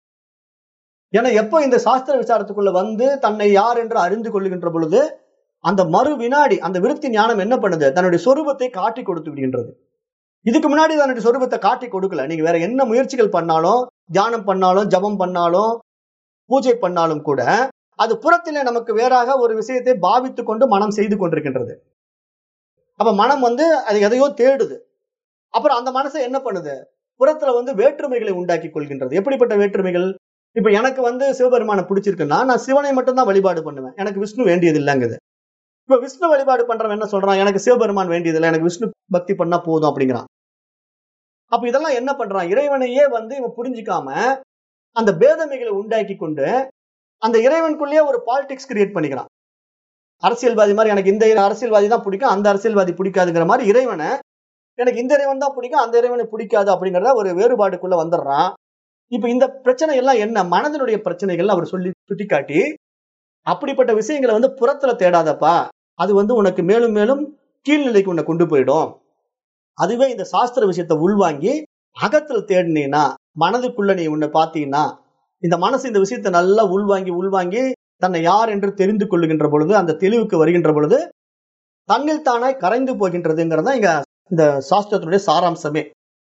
ஏன்னா எப்போ இந்த சாஸ்திர விசாரத்துக்குள்ள வந்து தன்னை யார் என்று அறிந்து கொள்ளுகின்ற பொழுது அந்த மறு வினாடி அந்த விருத்தி ஞானம் என்ன பண்ணுது தன்னுடைய சொரூபத்தை காட்டி கொடுத்து விடுகின்றது இதுக்கு முன்னாடி தன்னுடைய சொரூபத்தை காட்டி கொடுக்கல நீங்க வேற என்ன முயற்சிகள் பண்ணாலும் தியானம் பண்ணாலும் ஜபம் பண்ணாலும் பூஜை பண்ணாலும் கூட அது புறத்திலே நமக்கு வேறாக ஒரு விஷயத்தை பாவித்து கொண்டு மனம் செய்து கொண்டிருக்கின்றது அப்ப மனம் வந்து அது எதையோ தேடுது அப்புறம் அந்த மனசை என்ன பண்ணுது புறத்துல வந்து வேற்றுமைகளை உண்டாக்கி கொள்கின்றது எப்படிப்பட்ட வேற்றுமைகள் இப்ப எனக்கு வந்து சிவபெருமானை பிடிச்சிருக்குன்னா நான் சிவனை மட்டும்தான் வழிபாடு பண்ணுவேன் எனக்கு விஷ்ணு வேண்டியது இல்லைங்குது இப்ப விஷ்ணு வழிபாடு பண்றவன் என்ன சொல்றான் எனக்கு சிவபெருமான் வேண்டியது இல்லை எனக்கு விஷ்ணு பக்தி பண்ணா போதும் அப்படிங்கிறான் அப்ப இதெல்லாம் என்ன பண்றான் இறைவனையே வந்து இவன் புரிஞ்சுக்காம அந்த பேதமைகளை உண்டாக்கி கொண்டு அந்த இறைவனுக்குள்ளேயே ஒரு பாலிடிக்ஸ் கிரியேட் பண்ணிக்கிறான் அரசியல்வாதி மாதிரி எனக்கு இந்த அரசியல்வாதி தான் பிடிக்கும் அந்த அரசியல்வாதி பிடிக்காதுங்கிற மாதிரி இறைவனை எனக்கு இந்த இறைவன் தான் பிடிக்கும் அந்த இறைவனை பிடிக்காது அப்படிங்கறத ஒரு வேறுபாடுக்குள்ள வந்துடுறான் இப்ப இந்த பிரச்சனை எல்லாம் என்ன மனதினுடைய பிரச்சனைகள் அவர் சொல்லி சுட்டிக்காட்டி அப்படிப்பட்ட விஷயங்களை வந்து புறத்துல தேடாதப்பா அது வந்து உனக்கு மேலும் மேலும் கீழ்நிலைக்கு உன்னை கொண்டு போயிடும் அதுவே இந்த சாஸ்திர விஷயத்தை உள்வாங்கி அகத்துல தேடினீன்னா மனதுக்குள்ள நீ உன்னை பார்த்தீங்கன்னா இந்த மனசு இந்த விஷயத்தை நல்லா உள்வாங்கி உள்வாங்கி தன்னை யார் என்று தெரிந்து கொள்ளுகின்ற பொழுது அந்த தெளிவுக்கு வருகின்ற பொழுது தன்னில் தானாய் கரைந்து போகின்றதுங்கிறதா இங்க இந்த சாஸ்திரத்தினுடைய சாராம்சமே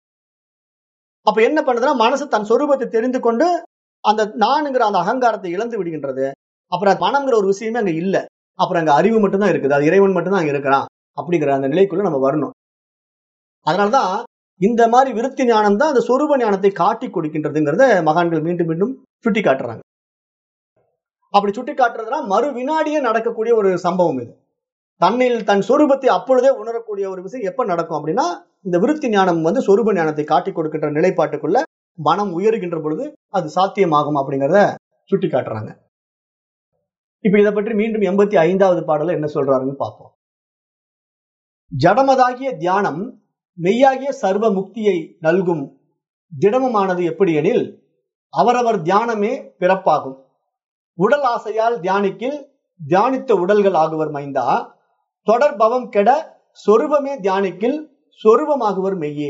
அப்ப என்ன பண்ணுதுன்னா மனசு தன் சொரூபத்தை தெரிந்து கொண்டு அந்த நானுங்கிற அந்த அகங்காரத்தை இழந்து விடுகின்றது அப்புறம் மனம்ங்கிற ஒரு விஷயமே அங்க இல்ல அப்புறம் அங்க அறிவு மட்டும்தான் இருக்குது அது இறைவன் மட்டும்தான் அங்க இருக்கிறான் அப்படிங்கிற அந்த நிலைக்குள்ள நம்ம வரணும் அதனாலதான் இந்த மாதிரி விருத்தி ஞானம் தான் அந்த சொரூப ஞானத்தை காட்டி கொடுக்கின்றதுங்கிறத மகான்கள் மீண்டும் மீண்டும் சுட்டி காட்டுறாங்க அப்படி சுட்டி காட்டுறதுனா மறு வினாடியே நடக்கக்கூடிய ஒரு சம்பவம் இது தன்னில் தன் சொரூபத்தை அப்பொழுதே உணரக்கூடிய ஒரு விஷயம் எப்ப நடக்கும் அப்படின்னா இந்த விருத்தி ஞானம் வந்து சொரூப ஞானத்தை காட்டி கொடுக்கின்ற நிலைப்பாட்டுக்குள்ள மனம் உயருகின்ற பொழுது அது சாத்தியமாகும் அப்படிங்கிறத சுட்டி காட்டுறாங்க இப்ப இதை பற்றி மீண்டும் எண்பத்தி ஐந்தாவது பாடல என்ன சொல்றாருன்னு பார்ப்போம் ஜடமதாகிய தியானம் மெய்யாகிய சர்வ முக்தியை நல்கும் திடமமானது எப்படி எனில் அவரவர் தியானமே பிறப்பாகும் உடல் ஆசையால் தியானிக்கில் தியானித்த உடல்கள் ஆகுவர் மைந்தா தொடர்பவம் கெட சொருபமே தியானிக்கில் சொருபமாகுவர் மெய்யே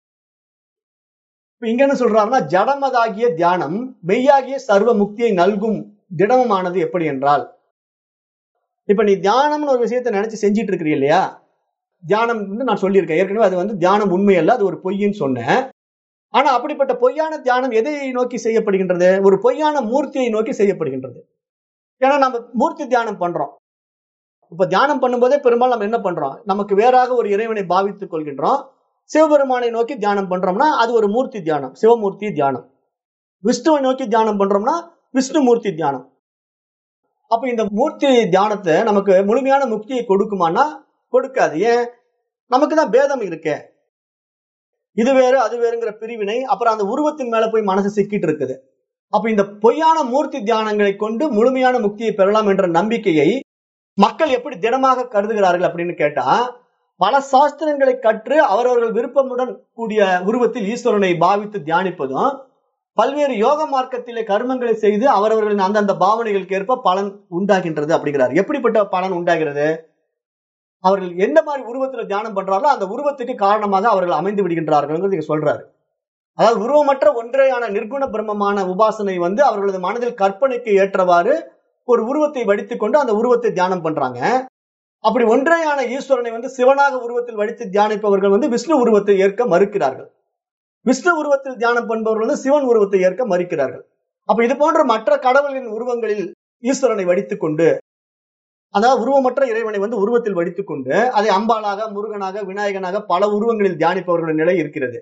இப்ப இங்க என்ன சொல்றாருன்னா ஜடமதாகிய தியானம் மெய்யாகிய சர்வ முக்தியை நல்கும் திடமமானது எப்படி என்றால் இப்ப நீ தியானம்னு ஒரு விஷயத்தை நினைச்சு செஞ்சிட்டு இருக்கிறீ இல்லையா தியானம் வந்து நான் சொல்லியிருக்கேன் ஏற்கனவே அது வந்து தியானம் உண்மை அல்ல அது ஒரு பொய்ன்னு சொன்னேன் ஆனா அப்படிப்பட்ட பொய்யான தியானம் எதை நோக்கி செய்யப்படுகின்றது ஒரு பொய்யான மூர்த்தியை நோக்கி செய்யப்படுகின்றது ஏன்னா நம்ம மூர்த்தி தியானம் பண்றோம் இப்ப தியானம் பண்ணும்போதே பெரும்பாலும் நம்ம என்ன பண்றோம் நமக்கு வேறாக ஒரு இறைவனை பாவித்துக் கொள்கின்றோம் சிவபெருமானை நோக்கி தியானம் பண்றோம்னா அது ஒரு மூர்த்தி தியானம் சிவமூர்த்தி தியானம் விஷ்ணுவை நோக்கி தியானம் பண்றோம்னா விஷ்ணுமூர்த்தி தியானம் அப்ப இந்த மூர்த்தி தியானத்தை நமக்கு முழுமையான முக்தியை கொடுக்குமானா கொடுக்காது ஏன் நமக்கு தான் பேதம் இருக்கே இது வேறு அது வேறுங்கிற பிரிவினை அப்புறம் அந்த உருவத்தின் மேல போய் மனசு சிக்கிட்டு இருக்குது அப்ப இந்த பொய்யான மூர்த்தி தியானங்களை கொண்டு முழுமையான முக்தியை பெறலாம் என்ற நம்பிக்கையை மக்கள் எப்படி திடமாக கருதுகிறார்கள் அப்படின்னு கேட்டா பல சாஸ்திரங்களை கற்று அவரவர்கள் விருப்பமுடன் கூடிய உருவத்தில் ஈஸ்வரனை பாவித்து தியானிப்பதும் பல்வேறு யோக மார்க்கத்திலே கர்மங்களை செய்து அவரவர்களின் அந்தந்த பாவனைகளுக்கு ஏற்ப பலன் உண்டாகின்றது அப்படிங்கிறார் எப்படிப்பட்ட பலன் உண்டாகிறது அவர்கள் எந்த மாதிரி உருவத்துல தியானம் பண்றாங்களோ அந்த உருவத்துக்கு காரணமாக அவர்கள் அமைந்து விடுகின்றார்கள் இங்க சொல்றாரு அதாவது உருவமற்ற ஒன்றையான நிர்குண பிரம்மமான உபாசனை வந்து அவர்களது மனதில் கற்பனைக்கு ஏற்றவாறு ஒரு உருவத்தை வடித்துக் கொண்டு அந்த உருவத்தை தியானம் பண்றாங்க அப்படி ஒன்றையான ஈஸ்வரனை வந்து சிவனாக உருவத்தில் வடித்து தியானிப்பவர்கள் வந்து விஷ்ணு உருவத்தை ஏற்க மறுக்கிறார்கள் விஷ்ணு உருவத்தில் தியானம் பண்ணுபவர்கள் வந்து சிவன் உருவத்தை ஏற்க மறுக்கிறார்கள் அப்ப இது போன்ற மற்ற கடவுளின் உருவங்களில் ஈஸ்வரனை வடித்துக் கொண்டு அதாவது உருவமற்ற இறைவனை வந்து உருவத்தில் வடித்துக் கொண்டு அதை அம்பாளாக முருகனாக விநாயகனாக பல உருவங்களில் தியானிப்பவர்களின் நிலை இருக்கிறது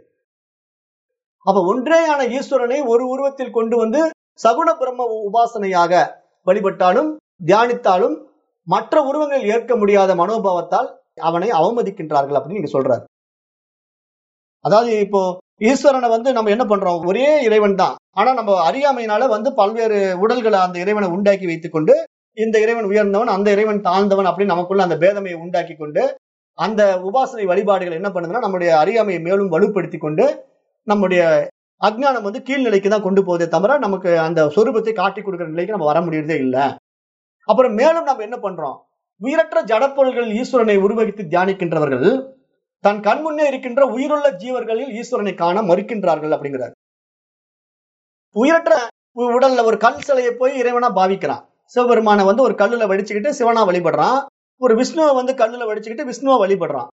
அப்ப ஒன்றேயான ஈஸ்வரனை ஒரு உருவத்தில் கொண்டு வந்து சகுண பிரம்ம உபாசனையாக வழிபட்டாலும் தியானித்தாலும் மற்ற உருவங்களில் ஏற்க முடியாத மனோபாவத்தால் அவனை அவமதிக்கின்றார்கள் அப்படின்னு நீங்க சொல்றாரு அதாவது இப்போ ஈஸ்வரனை வந்து நம்ம என்ன பண்றோம் ஒரே இறைவன் தான் ஆனா நம்ம அறியாமையினால வந்து பல்வேறு உடல்களை அந்த இறைவனை உண்டாக்கி வைத்துக் கொண்டு இந்த இறைவன் உயர்ந்தவன் அந்த இறைவன் தாழ்ந்தவன் அப்படின்னு நமக்குள்ள அந்த பேதமையை உண்டாக்கி கொண்டு அந்த உபாசனை வழிபாடுகள் என்ன பண்ணுதுன்னா நம்முடைய அறியாமையை மேலும் வலுப்படுத்தி கொண்டு நம்முடைய அஜ்ஞானம் வந்து கீழ்நிலைக்கு தான் கொண்டு போகுதே தவிர நமக்கு அந்த சொரூபத்தை காட்டி கொடுக்கிற நிலைக்கு நம்ம வர முடியறதே இல்லை அப்புறம் மேலும் நம்ம என்ன பண்றோம் உயிரற்ற ஜடப்பொருள்கள் ஈஸ்வரனை உருவகித்து தியானிக்கின்றவர்கள் தன் கண் முன்னே இருக்கின்ற உயிருள்ள ஜீவர்களில் ஈஸ்வரனை காண மறுக்கின்றார்கள் அப்படிங்கிறார் உயிரற்ற உடல்ல ஒரு கல் சிலையை போய் இறைவனா பாவிக்கிறான் சிவபெருமானை வந்து ஒரு கல்லுல வடிச்சுக்கிட்டு சிவனா வழிபடுறான் ஒரு விஷ்ணுவை வந்து கல்லுல வடிச்சுக்கிட்டு விஷ்ணுவை வழிபடுறான்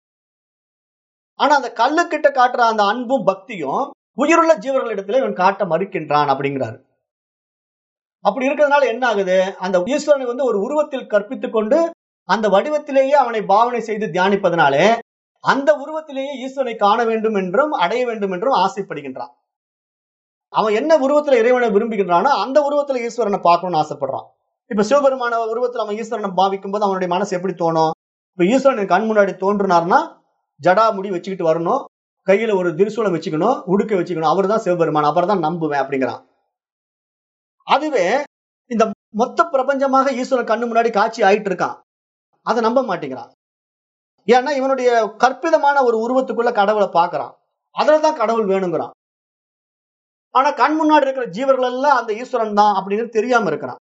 ஆனா அந்த கல்லுக்கிட்ட காட்டுற அந்த அன்பும் பக்தியும் உயிருள்ள ஜீவர்களிடத்துல இவன் காட்ட மறுக்கின்றான் அப்படிங்கிறாரு அப்படி இருக்கிறதுனால என்ன ஆகுது அந்த ஈஸ்வரனை வந்து ஒரு உருவத்தில் கற்பித்துக் கொண்டு அந்த வடிவத்திலேயே அவனை பாவனை செய்து தியானிப்பதனாலே அந்த உருவத்திலேயே ஈஸ்வரனை காண வேண்டும் என்றும் அடைய வேண்டும் என்றும் ஆசைப்படுகின்றான் அவன் என்ன உருவத்துல இறைவனை விரும்புகின்றானோ அந்த உருவத்துல ஈஸ்வரனை பார்க்கணும்னு ஆசைப்படுறான் இப்ப சிவபெருமான உருவத்துல அவன் ஈஸ்வரனை பாவிக்கும் போது அவனுடைய மனசு எப்படி தோணும் இப்ப ஈஸ்வரன் கண் முன்னாடி தோன்றினார்னா ஜடா முடி வச்சுக்கிட்டு வரணும் கையில ஒரு திருசூலம் வச்சுக்கணும் உடுக்க வச்சுக்கணும் அவர் தான் சிவபெருமான் அப்புறம் தான் நம்புவேன் அப்படிங்கிறான் அதுவே இந்த மொத்த பிரபஞ்சமாக ஈஸ்வரன் கண்ணு முன்னாடி காட்சி ஆயிட்டு இருக்கான் அதை நம்ப மாட்டேங்கிறான் ஏன்னா இவனுடைய கற்பிதமான ஒரு உருவத்துக்குள்ள கடவுளை பார்க்கறான் அதுலதான் கடவுள் வேணுங்கிறான் ஆனா கண் முன்னாடி இருக்கிற ஜீவர்கள் எல்லாம் அந்த ஈஸ்வரன் தான் அப்படின்னு தெரியாம இருக்கிறான்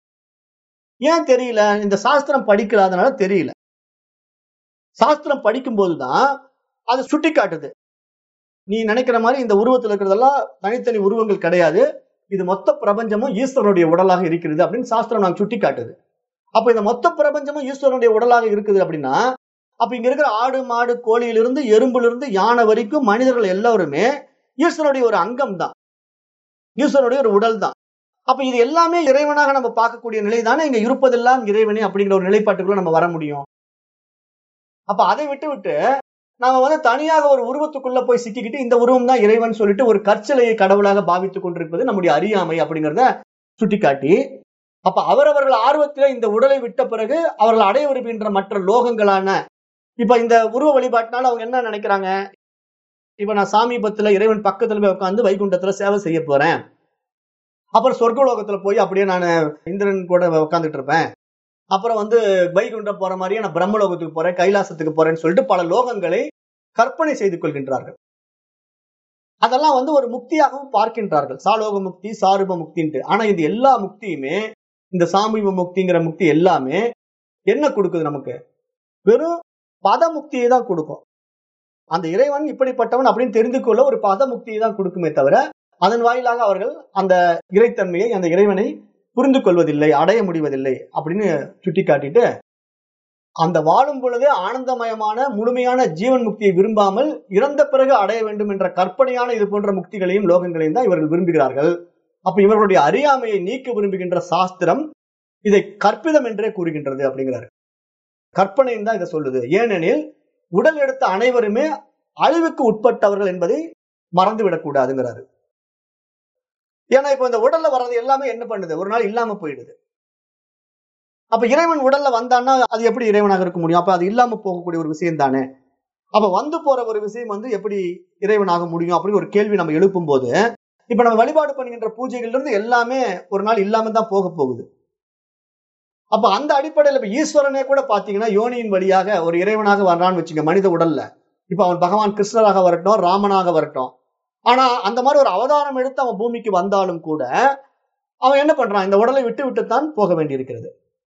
ஏன் தெரியல இந்த சாஸ்திரம் படிக்கலாதனால தெரியல சாஸ்திரம் படிக்கும் போதுதான் அது சுட்டி காட்டுது நீ நினைக்கிற மாதிரி இந்த உருவத்தில் இருக்கிறதெல்லாம் தனித்தனி உருவங்கள் கிடையாது இது மொத்த பிரபஞ்சமும் ஈஸ்வரனுடைய உடலாக இருக்கிறது அப்படின்னு சாஸ்திரம் நான் சுட்டி காட்டுது அப்ப இந்த மொத்த பிரபஞ்சமும் ஈஸ்வரனுடைய உடலாக இருக்குது அப்படின்னா அப்ப இங்க இருக்கிற ஆடு மாடு கோழியிலிருந்து எறும்பிலிருந்து யானை வரைக்கும் மனிதர்கள் எல்லாருமே ஈஸ்வரனுடைய ஒரு அங்கம் தான் ஈஸ்வரனுடைய ஒரு உடல் தான் அப்ப இது எல்லாமே இறைவனாக நம்ம பார்க்கக்கூடிய நிலை தானே இங்க இருப்பதெல்லாம் இறைவனே அப்படிங்கிற ஒரு நிலைப்பாட்டுக்குள்ள நம்ம வர முடியும் அப்ப அதை விட்டு விட்டு நாம வந்து தனியாக ஒரு உருவத்துக்குள்ள போய் சிக்கிக்கிட்டு இந்த உருவம் தான் இறைவன் சொல்லிட்டு ஒரு கற்சிலையை கடவுளாக பாவித்துக் கொண்டிருப்பது நம்முடைய அறியாமை அப்படிங்கிறத சுட்டிக்காட்டி அப்ப அவரவர்கள் ஆர்வத்தில இந்த உடலை விட்ட பிறகு அவர்கள் அடைய விரும்புகின்ற மற்ற லோகங்களான இப்ப இந்த உருவ வழிபாட்டினால அவங்க என்ன நினைக்கிறாங்க இப்ப நான் சாமீபத்துல இறைவன் பக்கத்துல போய் உட்காந்து வைகுண்டத்துல சேவை செய்ய போறேன் அப்புறம் சொர்க்கலோகத்துல போய் அப்படியே நான் இந்திரன் கூட உட்காந்துட்டு இருப்பேன் அப்புறம் வந்து வைகுண்டம் போற மாதிரியே நான் பிரம்மலோகத்துக்கு போறேன் கைலாசத்துக்கு போறேன்னு சொல்லிட்டு பல லோகங்களை கற்பனை செய்து கொள்கின்றார்கள் அதெல்லாம் வந்து ஒரு முக்தியாகவும் பார்க்கின்றார்கள் சாலோக முக்தி சாரூப முக்தின்ட்டு ஆனா இது எல்லா முக்தியுமே இந்த சாமீப முக்திங்கிற முக்தி எல்லாமே என்ன கொடுக்குது நமக்கு வெறும் பத முக்தியை தான் கொடுக்கும் அந்த இறைவன் இப்படிப்பட்டவன் அப்படின்னு தெரிந்து கொள்ள ஒரு பத முக்தியை தான் கொடுக்குமே தவிர அதன் வாயிலாக அவர்கள் அந்த இறைத்தன்மையை அந்த இறைவனை புரிந்து கொள்வதில்லை அடைய முடிவதில்லை அப்படின்னு சுட்டி காட்டிட்டு அந்த வாழும் பொழுதே ஆனந்தமயமான முழுமையான ஜீவன் முக்தியை விரும்பாமல் இறந்த பிறகு அடைய வேண்டும் என்ற கற்பனையான இது போன்ற முக்திகளையும் லோகங்களையும் தான் இவர்கள் விரும்புகிறார்கள் அப்ப இவர்களுடைய அறியாமையை நீக்க விரும்புகின்ற சாஸ்திரம் இதை கற்பிதம் என்றே கூறுகின்றது அப்படிங்கிறாரு கற்பனைன்னு தான் இதை சொல்லுது ஏனெனில் உடல் எடுத்த அனைவருமே அழிவுக்கு உட்பட்டவர்கள் என்பதை மறந்துவிடக் கூடாதுங்கிறாரு ஏன்னா இப்ப இந்த உடல்ல வர்றது எல்லாமே என்ன பண்ணுது ஒரு நாள் இல்லாம போயிடுது அப்ப இறைவன் உடல்ல வந்தான்னா அது எப்படி இறைவனாக இருக்க முடியும் அப்ப அது இல்லாம போகக்கூடிய ஒரு விஷயம் தானே அப்ப வந்து போற ஒரு விஷயம் வந்து எப்படி இறைவனாக முடியும் அப்படின்னு ஒரு கேள்வி நம்ம எழுப்பும் போது இப்ப நம்ம வழிபாடு பண்ணுகின்ற பூஜைகள்ல இருந்து எல்லாமே ஒரு நாள் இல்லாம தான் போக போகுது அப்ப அந்த அடிப்படையில் இப்ப ஈஸ்வரனே கூட பாத்தீங்கன்னா யோனியின் வழியாக ஒரு இறைவனாக வர்றான்னு வச்சுங்க மனித உடல்ல இப்ப அவன் பகவான் கிருஷ்ணராக வரட்டும் ராமனாக வரட்டும் ஆனா அந்த மாதிரி ஒரு அவதாரம் எடுத்து அவன் பூமிக்கு வந்தாலும் கூட அவன் என்ன பண்றான் இந்த உடலை விட்டு விட்டுத்தான் போக வேண்டியிருக்கிறது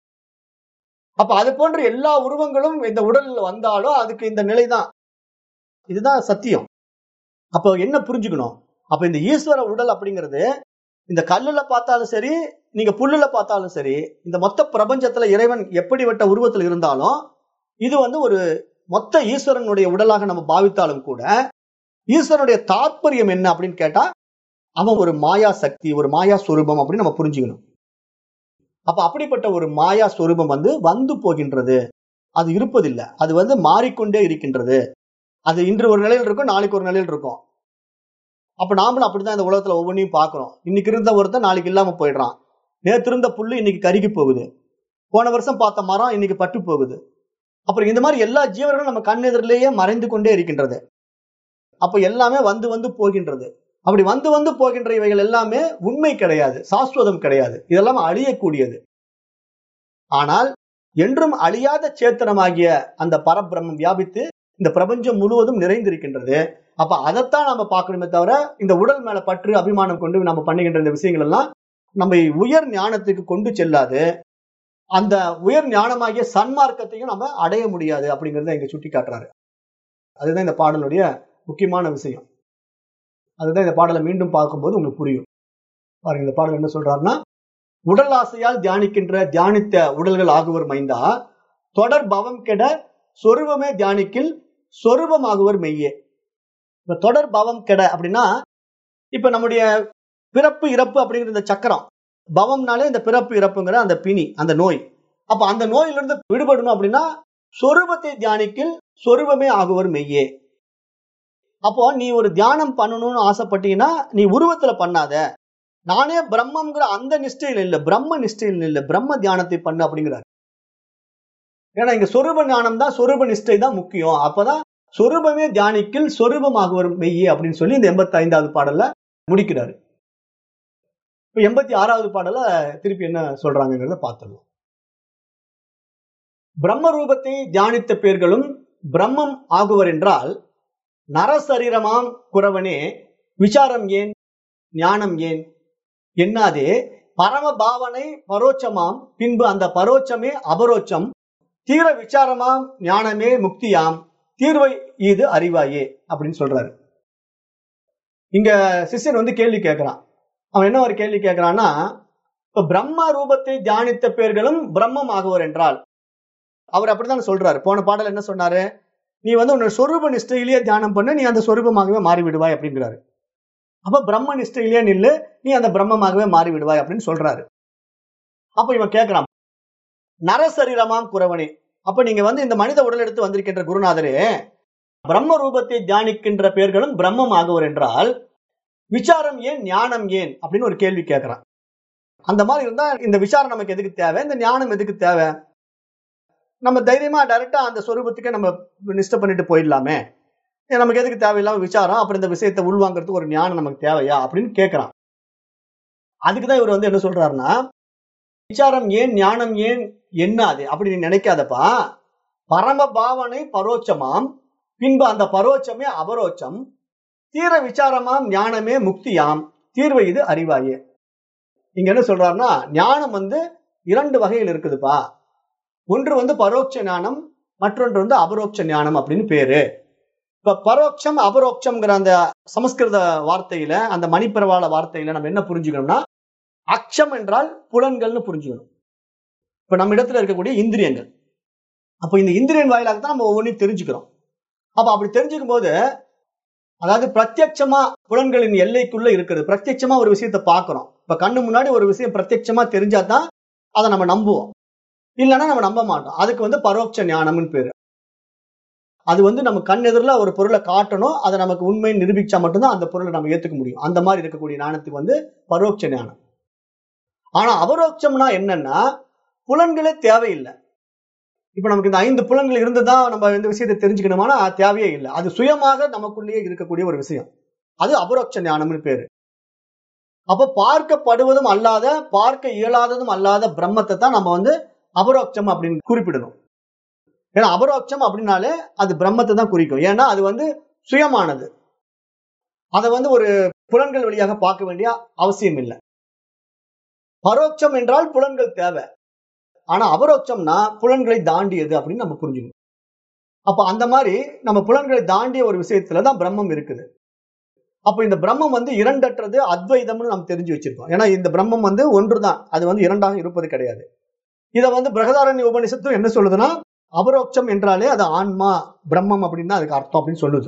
அப்ப அது போன்ற எல்லா உருவங்களும் இந்த உடல்ல வந்தாலும் அதுக்கு இந்த நிலைதான் இதுதான் சத்தியம் அப்போ என்ன புரிஞ்சுக்கணும் அப்ப இந்த ஈஸ்வர உடல் அப்படிங்கிறது இந்த கல்லுல பார்த்தாலும் சரி நீங்க புல்லுல பார்த்தாலும் சரி இந்த மொத்த பிரபஞ்சத்துல இறைவன் எப்படிப்பட்ட உருவத்தில் இருந்தாலும் இது வந்து ஒரு மொத்த ஈஸ்வரனுடைய உடலாக நம்ம பாவித்தாலும் கூட ஈஸ்வரனுடைய தாற்பயம் என்ன அப்படின்னு கேட்டா அவன் ஒரு மாயா சக்தி ஒரு மாயா சொரூபம் அப்படின்னு நம்ம புரிஞ்சுக்கணும் அப்ப அப்படிப்பட்ட ஒரு மாயா சொரூபம் வந்து வந்து போகின்றது அது இருப்பதில்லை அது வந்து மாறிக்கொண்டே இருக்கின்றது அது இன்று ஒரு நிலையில் இருக்கும் நாளைக்கு ஒரு நிலையில் இருக்கும் அப்ப நாமளும் அப்படிதான் இந்த உலகத்துல ஒவ்வொன்றையும் பார்க்கிறோம் இன்னைக்கு இருந்த ஒருத்தன் நாளைக்கு இல்லாம போயிடுறான் நேற்று இருந்த புல்லு இன்னைக்கு கருகி போகுது போன வருஷம் பார்த்த மரம் இன்னைக்கு பட்டு போகுது அப்புறம் இந்த மாதிரி எல்லா ஜீவர்களும் நம்ம கண்ணெதிரிலேயே மறைந்து கொண்டே இருக்கின்றது அப்ப எல்லாமே வந்து வந்து போகின்றது அப்படி வந்து வந்து போகின்ற இவைகள் எல்லாமே உண்மை கிடையாது சாஸ்வதம் கிடையாது இதெல்லாம் அழியக்கூடியது ஆனால் என்றும் அழியாத சேத்தனமாகிய அந்த பரபிரம்மம் வியாபித்து இந்த பிரபஞ்சம் முழுவதும் நிறைந்திருக்கின்றது அப்ப அதைத்தான் நம்ம பார்க்கணுமே தவிர இந்த உடல் மேல பற்று அபிமானம் கொண்டு நம்ம பண்ணுகின்ற இந்த விஷயங்கள் எல்லாம் நம்ம உயர் ஞானத்துக்கு கொண்டு செல்லாது அந்த உயர் ஞானமாகிய சன்மார்க்கத்தையும் நம்ம அடைய முடியாது அப்படிங்கறத இங்க சுட்டி காட்டுறாரு அதுதான் இந்த பாடலுடைய முக்கியமான விஷயம் அதுதான் இந்த பாடலை மீண்டும் பார்க்கும்போது உங்களுக்கு புரியும் பாருங்க இந்த பாடல் என்ன சொல்றாருன்னா உடல் ஆசையால் தியானிக்கின்ற தியானித்த உடல்கள் ஆகுவர் மைந்தா தொடர் பவம் கெட சொருவமே தியானிக்கில் சொருபமாகுவர் மெய்யே இப்ப தொடர் பவம் கெட அப்படின்னா இப்ப நம்முடைய பிறப்பு இறப்பு அப்படிங்கிற இந்த சக்கரம் பவம்னாலே இந்த பிறப்பு இறப்புங்கிற அந்த பிணி அந்த நோய் அப்ப அந்த நோயிலிருந்து விடுபடணும் அப்படின்னா சொரூபத்தை தியானிக்கில் சொரூபமே ஆகுவர் மெய்யே அப்போ நீ ஒரு தியானம் பண்ணணும்னு ஆசைப்பட்டீங்கன்னா நீ உருவத்துல பண்ணாத நானே பிரம்மங்கிற அந்த நிஷ்டையில் இல்ல பிரம்ம நிஷ்டையில் இல்ல பிரம்ம தியானத்தை பண்ணு அப்படிங்கிறார் ஏன்னா இங்க சொரூப ஞானம் தான் சொரூப நிஷ்டை தான் முக்கியம் அப்பதான் சொரூபமே தியானிக்கில் சொரூபமாகுவர் மெய்யே அப்படின்னு சொல்லி இந்த எண்பத்தி ஐந்தாவது பாடல்ல முடிக்கிறாரு இப்ப எண்பத்தி ஆறாவது பாடல திருப்பி என்ன சொல்றாங்கிறத பார்த்துடலாம் பிரம்ம ரூபத்தை தியானித்த பேர்களும் பிரம்மம் ஆகுவர் என்றால் நரசரீரமாம் குறவனே விசாரம் ஏன் ஞானம் ஏன் என்னாதே பரம பாவனை பரோட்சமாம் பின்பு அந்த பரோட்சமே அபரோட்சம் தீர விசாரமாம் ஞானமே முக்தியாம் தீர்வை இது அறிவாயே அப்படின்னு சொல்றாரு இங்க சிஷ்யன் வந்து கேள்வி கேட்கிறான் அவன் என்ன ஒரு கேள்வி கேட்கிறான்னா இப்ப பிரம்ம ரூபத்தை தியானித்த பேர்களும் பிரம்மம் ஆகுவர் என்றால் அவர் அப்படித்தான் சொல்றாரு போன பாடல் என்ன சொன்னாரு நீ வந்து உன்னோட சொரூப நிஷ்டையிலேயே தியானம் பண்ண நீ அந்த சொரூபமாகவே மாறி விடுவாய் அப்படிங்கிறாரு அப்ப பிரம்ம நிஷ்டையிலேயே நில்லு நீ அந்த பிரம்மமாகவே மாறி விடுவாய் அப்படின்னு சொல்றாரு அப்ப இவன் கேட்கிறான் நரசரீரமாம் குறவனே அப்ப நீங்க வந்து இந்த மனித உடல் எடுத்து வந்திருக்கின்ற குருநாதரே பிரம்ம ரூபத்தை தியானிக்கின்ற பேர்களும் பிரம்மம் ஆகுவர் என்றால் விசாரம் ஏன் ஞானம் ஏன் அப்படின்னு ஒரு கேள்வி கேட்கிறான் அந்த மாதிரி இருந்தா இந்த விசாரம் நமக்கு எதுக்கு தேவை இந்த ஞானம் எதுக்கு தேவை நம்ம தைரியமா டைரக்டா அந்த சொரூபத்துக்கே நம்ம நிஷ்ட பண்ணிட்டு போயிடலாமே நமக்கு எதுக்கு தேவையில்லாம விசாரம் அப்புறம் இந்த விஷயத்தை உள்வாங்கிறதுக்கு ஒரு ஞானம் நமக்கு தேவையா அப்படின்னு கேட்கிறான் அதுக்குதான் இவர் வந்து என்ன சொல்றாருன்னா விசாரம் ஏன் ஞானம் ஏன் என்னாது அப்படி நீ நினைக்காதப்பா பரம பாவனை பரோட்சமாம் பின்பு அந்த பரோட்சமே அபரோட்சம் தீர விசாரமாம் ஞானமே முக்தியாம் தீர்வு இது அறிவாயே இங்க என்ன சொல்றாருன்னா ஞானம் வந்து இரண்டு வகையில் இருக்குதுப்பா ஒன்று வந்து பரோட்ச ஞானம் மற்றொன்று வந்து அபரோட்ச ஞானம் அப்படின்னு பேரு இப்ப பரோட்சம் அபரோட்சம்ங்கிற அந்த சமஸ்கிருத வார்த்தையில அந்த மணிப்பிரவாள வார்த்தையில நம்ம என்ன புரிஞ்சுக்கணும்னா அக்ஷம் என்றால் புலன்கள்னு புரிஞ்சுக்கணும் இப்ப நம்ம இடத்துல இருக்கக்கூடிய இந்திரியங்கள் அப்ப இந்த இந்திரியன் வாயிலாக தான் நம்ம ஒவ்வொன்றையும் தெரிஞ்சுக்கிறோம் அப்ப அப்படி தெரிஞ்சுக்கும் போது அதாவது பிரத்யட்சமா புலன்களின் எல்லைக்குள்ள இருக்கிறது பிரத்யட்சமா ஒரு விஷயத்த பாக்குறோம் இப்ப கண்ணு முன்னாடி ஒரு விஷயம் பிரத்யட்சமா தெரிஞ்சாதான் அதை நம்ம நம்புவோம் இல்லைன்னா நம்ம நம்ப மாட்டோம் அதுக்கு வந்து பரோட்ச ஞானம்னு பேரு அது வந்து நம்ம கண் எதிரில் ஒரு பொருளை காட்டணும் அதை நமக்கு உண்மை நிரூபிச்சா மட்டும்தான் அந்த பொருளை நம்ம ஏத்துக்க முடியும் அந்த மாதிரி இருக்கக்கூடிய ஞானத்துக்கு வந்து பரோட்ச ஞானம் ஆனா அபரோட்சம்னா என்னன்னா புலன்களே தேவையில்லை இப்ப நமக்கு இந்த ஐந்து புலன்கள் இருந்துதான் நம்ம இந்த விஷயத்தை தெரிஞ்சுக்கணுமானா தேவையே இல்லை அது சுயமாக நமக்குள்ளேயே இருக்கக்கூடிய ஒரு விஷயம் அது அபரோட்ச ஞானம்னு பேரு அப்ப பார்க்கப்படுவதும் அல்லாத பார்க்க இயலாததும் அல்லாத பிரம்மத்தை தான் நம்ம வந்து அபரோட்சம் அப்படின்னு குறிப்பிடணும் ஏன்னா அபரோட்சம் அப்படின்னாலே அது பிரம்மத்தை தான் குறிக்கும் ஏன்னா அது வந்து சுயமானது அதை வந்து ஒரு புலன்கள் வழியாக பார்க்க வேண்டிய அவசியம் இல்லை பரோட்சம் என்றால் புலன்கள் தேவை ஆனா அபரோட்சம்னா புலன்களை தாண்டியது அப்படின்னு நம்ம புரிஞ்சுக்கணும் அப்ப அந்த மாதிரி நம்ம புலன்களை தாண்டிய ஒரு விஷயத்துலதான் பிரம்மம் இருக்குது அப்ப இந்த பிரம்மம் வந்து இரண்டற்றது அத்வைதம்னு நம்ம தெரிஞ்சு வச்சிருக்கோம் ஏன்னா இந்த பிரம்மம் வந்து ஒன்றுதான் அது வந்து இரண்டாக இருப்பது கிடையாது இதை வந்து பிரகதாரண்ய உபனிஷத்தும் என்ன சொல்லுதுன்னா அபரோட்சம் என்றாலே அது ஆன்மா பிரம்மம் அப்படின்னு தான் அதுக்கு அர்த்தம் அப்படின்னு சொல்லுது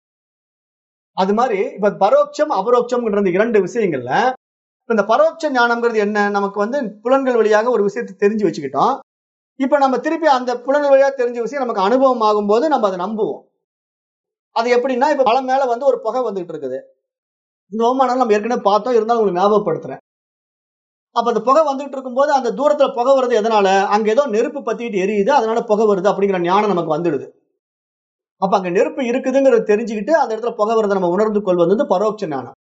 அது மாதிரி இப்ப பரோட்சம் அபரோட்சம்ன்ற இந்த இரண்டு விஷயங்கள்ல இப்ப இந்த பரோட்ச ஞானம்ங்கிறது என்ன நமக்கு வந்து புலன்கள் வழியாக ஒரு விஷயத்தை தெரிஞ்சு வச்சுக்கிட்டோம் இப்ப நம்ம திருப்பி அந்த புலன்கள் வழியாக தெரிஞ்ச விஷயம் நமக்கு அனுபவம் ஆகும்போது நம்ம அதை நம்புவோம் அது எப்படின்னா இப்ப மலை மேல வந்து ஒரு புகை வந்துட்டு இருக்குது இந்த ஓமானம் நம்ம ஏற்கனவே பார்த்தோம் இருந்தாலும் உங்களுக்கு ஞாபகப்படுத்துறேன் அப்ப அந்த புகை வந்துட்டு இருக்கும்போது அந்த தூரத்துல புகை வருது எதனால அங்க ஏதோ நெருப்பு பத்திட்டு எரியுது அதனால புகை வருது அப்படிங்கிற ஞானம் நமக்கு வந்துடுது அப்ப அங்க நெருப்பு இருக்குதுங்கிறத தெரிஞ்சுக்கிட்டு அந்த இடத்துல புகை வருதை நம்ம உணர்ந்து கொள்வது வந்து பரோட்ச ஞானம்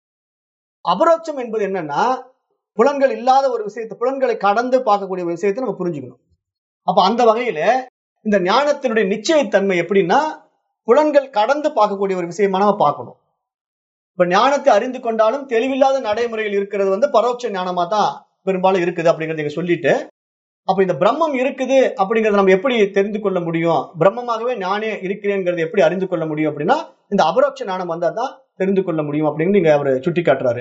அபரோட்சம் என்பது என்னன்னா புலன்கள் இல்லாத ஒரு விஷயத்தை புலன்களை கடந்து பார்க்கக்கூடிய ஒரு விஷயத்தை நம்ம புரிஞ்சுக்கணும் அப்ப அந்த வகையில இந்த ஞானத்தினுடைய நிச்சயத்தன்மை எப்படின்னா புலன்கள் கடந்து பார்க்கக்கூடிய ஒரு விஷயமா நம்ம பார்க்கணும் இப்ப ஞானத்தை அறிந்து கொண்டாலும் தெளிவில்லாத நடைமுறையில் இருக்கிறது வந்து பரோட்ச ஞானமா தான் பெரும்பாலும் இருக்குது அப்படிங்கறத நீங்க சொல்லிட்டு அப்ப இந்த பிரம்மம் இருக்குது அப்படிங்கறத நம்ம எப்படி தெரிந்து கொள்ள முடியும் பிரம்மமாகவே நானே இருக்கிறேங்கிறத எப்படி அறிந்து கொள்ள முடியும் அப்படின்னா இந்த அபரோட்ச ஞானம் வந்தா தான் தெரிந்து கொள்ள முடியும் அப்படின்னு நீங்க அவர் சுட்டி காட்டுறாரு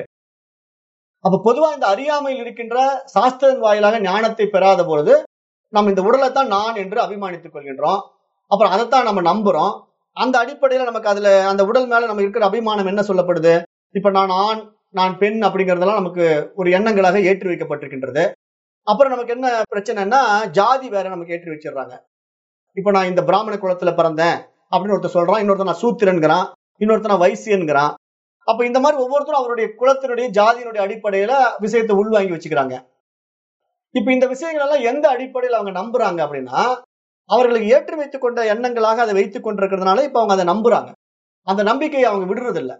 அப்ப பொதுவா இந்த அறியாமையில் இருக்கின்ற சாஸ்திரன் வாயிலாக ஞானத்தை பெறாத பொழுது நம்ம இந்த உடலை தான் நான் என்று அபிமானித்துக் கொள்கின்றோம் அப்புறம் அதைத்தான் நம்ம நம்புறோம் அந்த அடிப்படையில நமக்கு அதுல அந்த உடல் மேல நம்ம இருக்கிற அபிமானம் என்ன சொல்லப்படுது இப்ப நான் ஆண் நான் பெண் அப்படிங்கறதெல்லாம் நமக்கு ஒரு எண்ணங்களாக ஏற்றி வைக்கப்பட்டிருக்கின்றது அப்புறம் நமக்கு என்ன பிரச்சனைன்னா ஜாதி வேற நமக்கு ஏற்றி வச்சிடுறாங்க இப்ப நான் இந்த பிராமண குலத்துல பிறந்தேன் அப்படின்னு ஒருத்தர் சொல்றான் இன்னொருத்தர் நான் சூத்திரன்கிறான் இன்னொருத்தர் நான் வைசியன்கிறான் அப்ப இந்த மாதிரி ஒவ்வொருத்தரும் அவருடைய குலத்தினுடைய ஜாதியினுடைய அடிப்படையில விஷயத்தை உள்வாங்கி வச்சுக்கிறாங்க இப்ப இந்த விஷயங்கள் எல்லாம் எந்த அடிப்படையில் அவங்க நம்புறாங்க அப்படின்னா அவர்களுக்கு ஏற்றி வைத்துக் கொண்ட எண்ணங்களாக அதை வைத்துக் கொண்டிருக்கிறதுனால இப்ப அவங்க அதை நம்புறாங்க அந்த நம்பிக்கையை அவங்க விடுறது இல்ல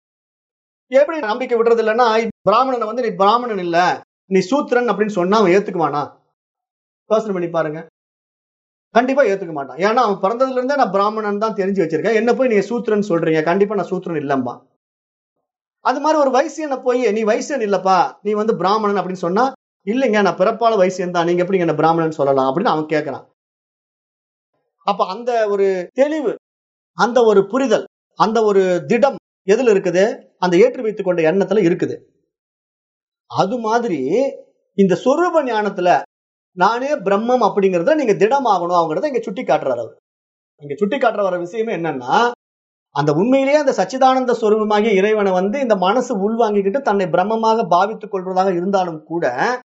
எப்படி நம்பிக்கை விடுறது இல்லைன்னா பிராமணனை வந்து நீ பிராமணன் இல்ல நீ சூத்திரன் அப்படின்னு சொன்னா அவன் ஏத்துக்குவானா யோசனை பண்ணி பாருங்க கண்டிப்பா ஏத்துக்க மாட்டான் ஏன்னா அவன் பிறந்ததுல இருந்தே நான் பிராமணன் தான் தெரிஞ்சு வச்சிருக்கேன் என்ன போய் நீங்க சூத்திரன் சொல்றீங்க கண்டிப்பா நான் சூத்திரன் இல்லம்பா அது மாதிரி ஒரு வைசியனை போய் நீ வைசியன் இல்லப்பா நீ வந்து பிராமணன் அப்படின்னு சொன்னா இல்லைங்க நான் பிறப்பால வைசியன் தான் நீங்க எப்படி என்ன பிராமணன் சொல்லலாம் அப்படின்னு அவன் கேட்கறான் அப்ப அந்த ஒரு தெளிவு அந்த ஒரு புரிதல் அந்த ஒரு திடம் எதுல இருக்குது அந்த ஏற்றி வைத்துக் கொண்ட எண்ணத்துல இருக்குது அது மாதிரி இந்த சொரூப ஞானத்துல நானே பிரம்மம் அப்படிங்கறத நீங்க திடமாகணும் அவங்கிறத இங்க சுட்டி காட்டுறாரு அவர் இங்க சுட்டி காட்டுற வர விஷயமே என்னன்னா அந்த உண்மையிலேயே அந்த சச்சிதானந்த சொரூபமாகிய இறைவனை வந்து இந்த மனசு உள்வாங்கிக்கிட்டு தன்னை பிரம்மமாக பாவித்துக் கொள்வதாக இருந்தாலும் கூட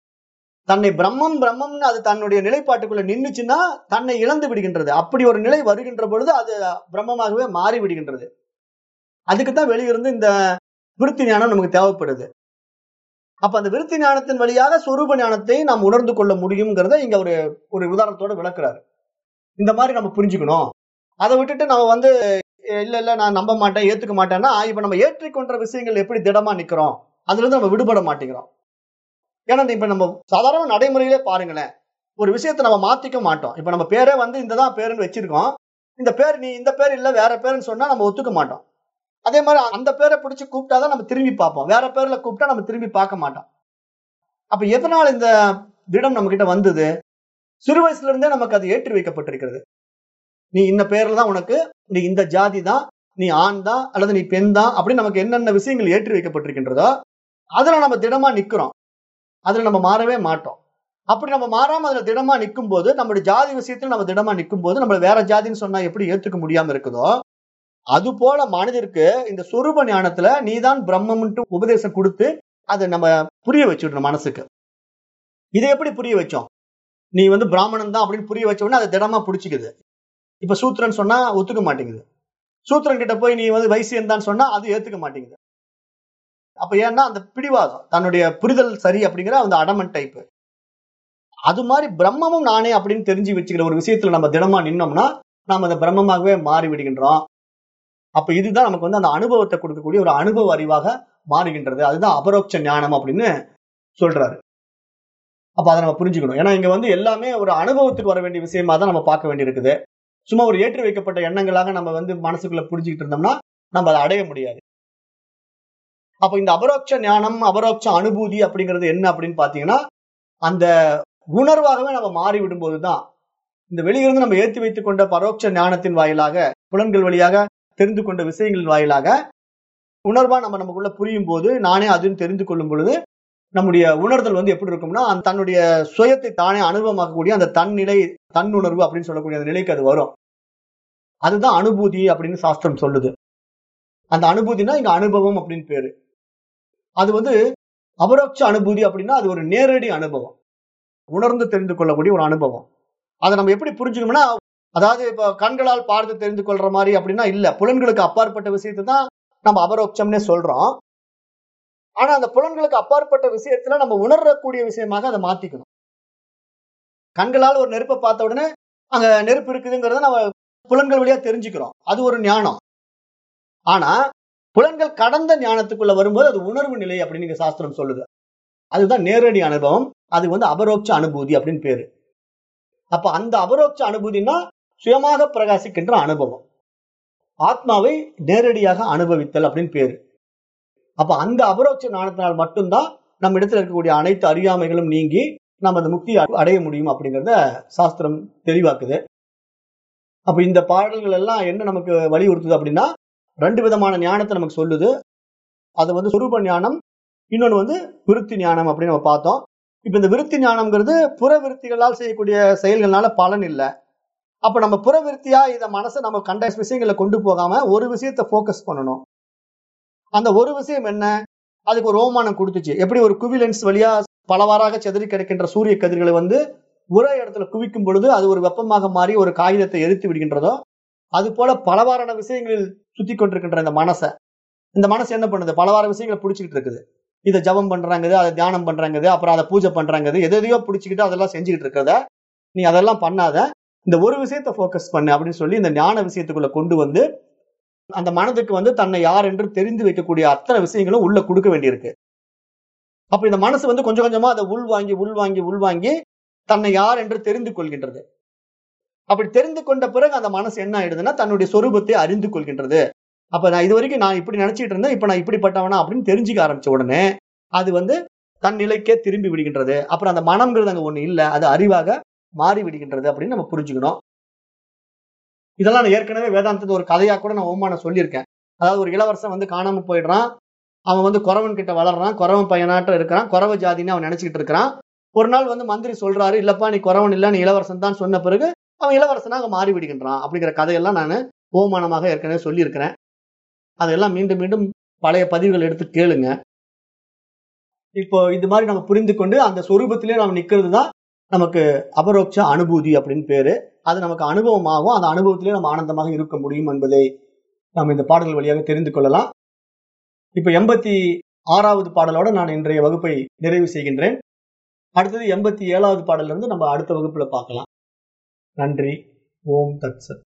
தன்னை பிரம்மம் பிரம்மம்னு அது தன்னுடைய நிலைப்பாட்டுக்குள்ள நின்னுச்சுன்னா தன்னை இழந்து விடுகின்றது அப்படி ஒரு நிலை வருகின்ற பொழுது அது பிரம்மமாகவே மாறி விடுகின்றது அதுக்குத்தான் வெளியிருந்து இந்த விருத்தி ஞானம் நமக்கு தேவைப்படுது அப்ப அந்த விருத்தி ஞானத்தின் வழியாக சொரூப ஞானத்தை நாம் உணர்ந்து கொள்ள முடியுங்கிறத இங்க ஒரு ஒரு உதாரணத்தோட விளக்குறாரு இந்த மாதிரி நம்ம புரிஞ்சுக்கணும் அதை விட்டுட்டு நம்ம வந்து இல்ல இல்ல நான் நம்ப மாட்டேன் ஏத்துக்க மாட்டேன்னா இப்ப நம்ம ஏற்றிக்கொண்ட விஷயங்கள் எப்படி திடமா நிக்கிறோம் அதுல இருந்து நம்ம விடுபட மாட்டேங்கிறோம் ஏன்னா இப்ப நம்ம சாதாரண நடைமுறையிலே பாருங்களேன் ஒரு விஷயத்தை நம்ம மாத்திக்க மாட்டோம் இப்ப நம்ம பேரே வந்து இந்ததான் பேருன்னு வச்சிருக்கோம் இந்த பேர் நீ இந்த பேர் இல்ல வேற பேருன்னு சொன்னா நம்ம ஒத்துக்க மாட்டோம் அதே மாதிரி அந்த பேரை பிடிச்சு கூப்பிட்டாதான் நம்ம திரும்பி பார்ப்போம் வேற பேர்ல கூப்பிட்டா நம்ம திரும்பி பார்க்க மாட்டோம் அப்ப எதனால இந்த திடம் நம்ம கிட்ட வந்தது சிறு வயசுல இருந்தே நமக்கு அது ஏற்றி வைக்கப்பட்டிருக்கிறது நீ இந்த பேர்ல தான் உனக்கு நீ இந்த ஜாதி தான் நீ ஆண் தான் அல்லது நீ பெண் தான் அப்படின்னு நமக்கு என்னென்ன விஷயங்கள் ஏற்றி வைக்கப்பட்டிருக்கின்றதோ அதுல நம்ம திடமா நிக்கிறோம் அதுல நம்ம மாறவே மாட்டோம் அப்படி நம்ம மாறாம அதுல திடமா நிற்கும் போது நம்மளுடைய ஜாதி விஷயத்துல நம்ம திடமா நிற்கும் போது நம்ம வேற ஜாதின்னு சொன்னா எப்படி ஏத்துக்க முடியாம இருக்குதோ அது போல மனிதருக்கு இந்த சொரூப ஞானத்துல நீதான் பிரம்மம்ன்ட்டு உபதேசம் கொடுத்து அதை நம்ம புரிய வச்சுடணும் மனசுக்கு இதை எப்படி புரிய வச்சோம் நீ வந்து பிராமணன் தான் அப்படின்னு புரிய வச்ச உடனே அதை திடமா பிடிச்சிக்குது இப்ப சூத்திரன் சொன்னா ஒத்துக்க மாட்டேங்குது சூத்திரன் கிட்ட போய் நீ வந்து வைசியன் தான் சொன்னா அது ஏத்துக்க மாட்டேங்குது அப்ப ஏன்னா அந்த பிடிவாதம் தன்னுடைய புரிதல் சரி அப்படிங்கிற அந்த அடமன் டைப் அது மாதிரி பிரம்மமும் நானே அப்படின்னு தெரிஞ்சு வச்சுக்கிற ஒரு விஷயத்துல நம்ம தினமா நின்னோம்னா நாம் அந்த பிரம்மமாகவே மாறி விடுகின்றோம் அப்ப இதுதான் நமக்கு வந்து அந்த அனுபவத்தை கொடுக்கக்கூடிய ஒரு அனுபவ அறிவாக மாறுகின்றது அதுதான் அபரோக்ஷ ஞானம் அப்படின்னு சொல்றாரு அப்ப அதை நம்ம புரிஞ்சுக்கணும் ஏன்னா இங்க வந்து எல்லாமே ஒரு அனுபவத்துக்கு வர வேண்டிய விஷயமா தான் நம்ம பார்க்க வேண்டியிருக்குது சும்மா ஒரு ஏற்றி வைக்கப்பட்ட எண்ணங்களாக நம்ம வந்து மனசுக்குள்ள புரிஞ்சுக்கிட்டு இருந்தோம்னா நம்ம அதை அடைய முடியாது அப்ப இந்த அபரோக்ஷ ஞானம் அபரோக்ஷ அனுபூதி அப்படிங்கிறது என்ன அப்படின்னு பாத்தீங்கன்னா அந்த உணர்வாகவே நம்ம மாறி விடும்போதுதான் இந்த வெளியிலிருந்து நம்ம ஏற்றி வைத்துக் கொண்ட பரோட்ச ஞானத்தின் வாயிலாக புலன்கள் வழியாக தெரிந்து கொண்ட விஷயங்களின் வாயிலாக உணர்வா நம்ம நமக்குள்ள புரியும் போது நானே அதுன்னு தெரிந்து கொள்ளும் பொழுது நம்முடைய உணர்தல் வந்து எப்படி இருக்கும்னா அந்த தன்னுடைய சுயத்தை தானே அனுபவமாக்கக்கூடிய அந்த தன்னிலை தன்னுணர்வு அப்படின்னு சொல்லக்கூடிய அந்த நிலைக்கு அது வரும் அதுதான் அனுபூதி அப்படின்னு சாஸ்திரம் சொல்லுது அந்த அனுபூதினா இங்க அனுபவம் அப்படின்னு பேரு அது வந்து அபரோட்ச அனுபூதி அப்படின்னா அது ஒரு நேரடி அனுபவம் உணர்ந்து தெரிந்து கொள்ளக்கூடிய ஒரு அனுபவம் அதை நம்ம எப்படி புரிஞ்சுக்கணும்னா அதாவது இப்ப கண்களால் பார்த்து தெரிந்து கொள்ற மாதிரி அப்படின்னா இல்ல புலன்களுக்கு அப்பாற்பட்ட விஷயத்தை தான் நம்ம அபரோட்சம்னே சொல்றோம் ஆனா அந்த புலன்களுக்கு அப்பாற்பட்ட விஷயத்துல நம்ம உணரக்கூடிய விஷயமாக அதை மாத்திக்கணும் கண்களால் ஒரு நெருப்பை பார்த்த உடனே அங்க நெருப்பு இருக்குதுங்கிறத நம்ம புலன்கள் வழியா தெரிஞ்சுக்கிறோம் அது ஒரு ஞானம் ஆனா புலன்கள் கடந்த ஞானத்துக்குள்ள வரும்போது அது உணர்வு நிலை அப்படின்னு இங்க சாஸ்திரம் சொல்லுது அதுதான் நேரடி அனுபவம் அது வந்து அபரோட்ச அனுபூதி அப்படின்னு பேரு அப்ப அந்த அபரோட்ச அனுபூதினா சுயமாக பிரகாசிக்கின்ற அனுபவம் ஆத்மாவை நேரடியாக அனுபவித்தல் அப்படின்னு பேரு அப்ப அந்த அபரோட்ச ஞானத்தினால் மட்டும்தான் நம்ம இடத்துல இருக்கக்கூடிய அனைத்து அறியாமைகளும் நீங்கி நம்ம அந்த முக்தியை அடைய முடியும் அப்படிங்கிறத சாஸ்திரம் தெளிவாக்குது அப்ப இந்த பாடல்கள் எல்லாம் என்ன நமக்கு வலியுறுத்துது அப்படின்னா ரெண்டு விதமான ஞானத்தை நமக்கு சொல்லுது அது வந்து சுரூப ஞானம் இன்னொன்று வந்து விருத்தி ஞானம் அப்படின்னு நம்ம பார்த்தோம் இப்ப இந்த விருத்தி ஞானம்ங்கிறது புற விருத்திகளால் செய்யக்கூடிய செயல்கள்னால பலன் இல்லை அப்ப நம்ம புற விருத்தியா இத மனசை நம்ம கண்ட விஷயங்களை கொண்டு போகாம ஒரு விஷயத்த ஃபோக்கஸ் பண்ணணும் அந்த ஒரு விஷயம் என்ன அதுக்கு ஒரு ஓமானம் கொடுத்துச்சு எப்படி ஒரு குவிலென்ஸ் வழியா பலவாறாக செதறி கிடக்கின்ற சூரிய கதிர்களை வந்து ஒரே இடத்துல குவிக்கும் பொழுது அது ஒரு வெப்பமாக மாறி ஒரு காகிதத்தை எரித்து விடுகின்றதோ அது போல பலவாறான விஷயங்களில் சுத்தி கொண்டிருக்கின்ற இந்த மனசை இந்த மனசு என்ன பண்ணுது பலவார விஷயங்களை பிடிச்சிக்கிட்டு இருக்குது இதை ஜபம் பண்றாங்க அதை தியானம் பண்றாங்க அப்புறம் அதை பூஜை பண்றாங்க எதையோ பிடிச்சிக்கிட்டு அதெல்லாம் செஞ்சுக்கிட்டு இருக்கிறத நீ அதெல்லாம் பண்ணாத இந்த ஒரு விஷயத்த ஃபோக்கஸ் பண்ணு அப்படின்னு சொல்லி இந்த ஞான விஷயத்துக்குள்ள கொண்டு வந்து அந்த மனதுக்கு வந்து தன்னை யார் என்று தெரிந்து வைக்கக்கூடிய அத்தனை விஷயங்களும் உள்ள கொடுக்க வேண்டியிருக்கு அப்ப இந்த மனசு வந்து கொஞ்சம் கொஞ்சமா அதை உள்வாங்கி உள்வாங்கி உள்வாங்கி தன்னை யார் என்று தெரிந்து கொள்கின்றது அப்படி தெரிந்து கொண்ட பிறகு அந்த மனசு என்ன ஆயிடுதுன்னா தன்னுடைய சொரூபத்தை அறிந்து கொள்கின்றது அப்ப நான் இது வரைக்கும் நான் இப்படி நினைச்சிட்டு இருந்தேன் இப்ப நான் இப்படிப்பட்டவனா அப்படின்னு தெரிஞ்சுக்க ஆரம்பிச்ச உடனே அது வந்து தன் நிலைக்கே திரும்பி விடுகின்றது அப்புறம் அந்த மனம்ங்கிறது அங்க ஒண்ணு இல்ல அது அறிவாக மாறி விடுகின்றது அப்படின்னு நம்ம புரிஞ்சுக்கணும் இதெல்லாம் நான் ஏற்கனவே வேதாந்தத்து ஒரு கதையா கூட நான் ஓமான சொல்லியிருக்கேன் அதாவது ஒரு இளவரசன் வந்து காணாம போயிடுறான் அவன் வந்து குறவன் கிட்ட வளர்றான் குறவன் பையனாட்டம் இருக்கிறான் குறவ ஜாதின்னு அவன் நினைச்சுக்கிட்டு இருக்கிறான் ஒரு நாள் வந்து மந்திரி சொல்றாரு இல்லப்பா நீ குறவன் இல்ல நீ இளவரசன் தான் சொன்ன பிறகு அவன் இளவரசனாக மாறி விடுகின்றான் அப்படிங்கிற கதையெல்லாம் நான் ஓமானமாக ஏற்கனவே சொல்லியிருக்கிறேன் அதெல்லாம் மீண்டும் மீண்டும் பழைய பதிவுகள் எடுத்து கேளுங்க இப்போ இது மாதிரி நம்ம புரிந்து கொண்டு அந்த சொரூபத்திலே நம்ம நிக்கிறது தான் நமக்கு அபரோக்ஷ அனுபூதி அப்படின்னு பேரு அது நமக்கு அனுபவமாகும் அந்த அனுபவத்திலே நம்ம ஆனந்தமாக இருக்க முடியும் என்பதை நாம் இந்த பாடல்கள் வழியாக தெரிந்து கொள்ளலாம் இப்ப எண்பத்தி ஆறாவது பாடலோட நான் இன்றைய வகுப்பை நிறைவு செய்கின்றேன் அடுத்தது எண்பத்தி ஏழாவது பாடல்ல இருந்து நம்ம அடுத்த வகுப்புல பார்க்கலாம் நன்றி ஓம் தத் சத்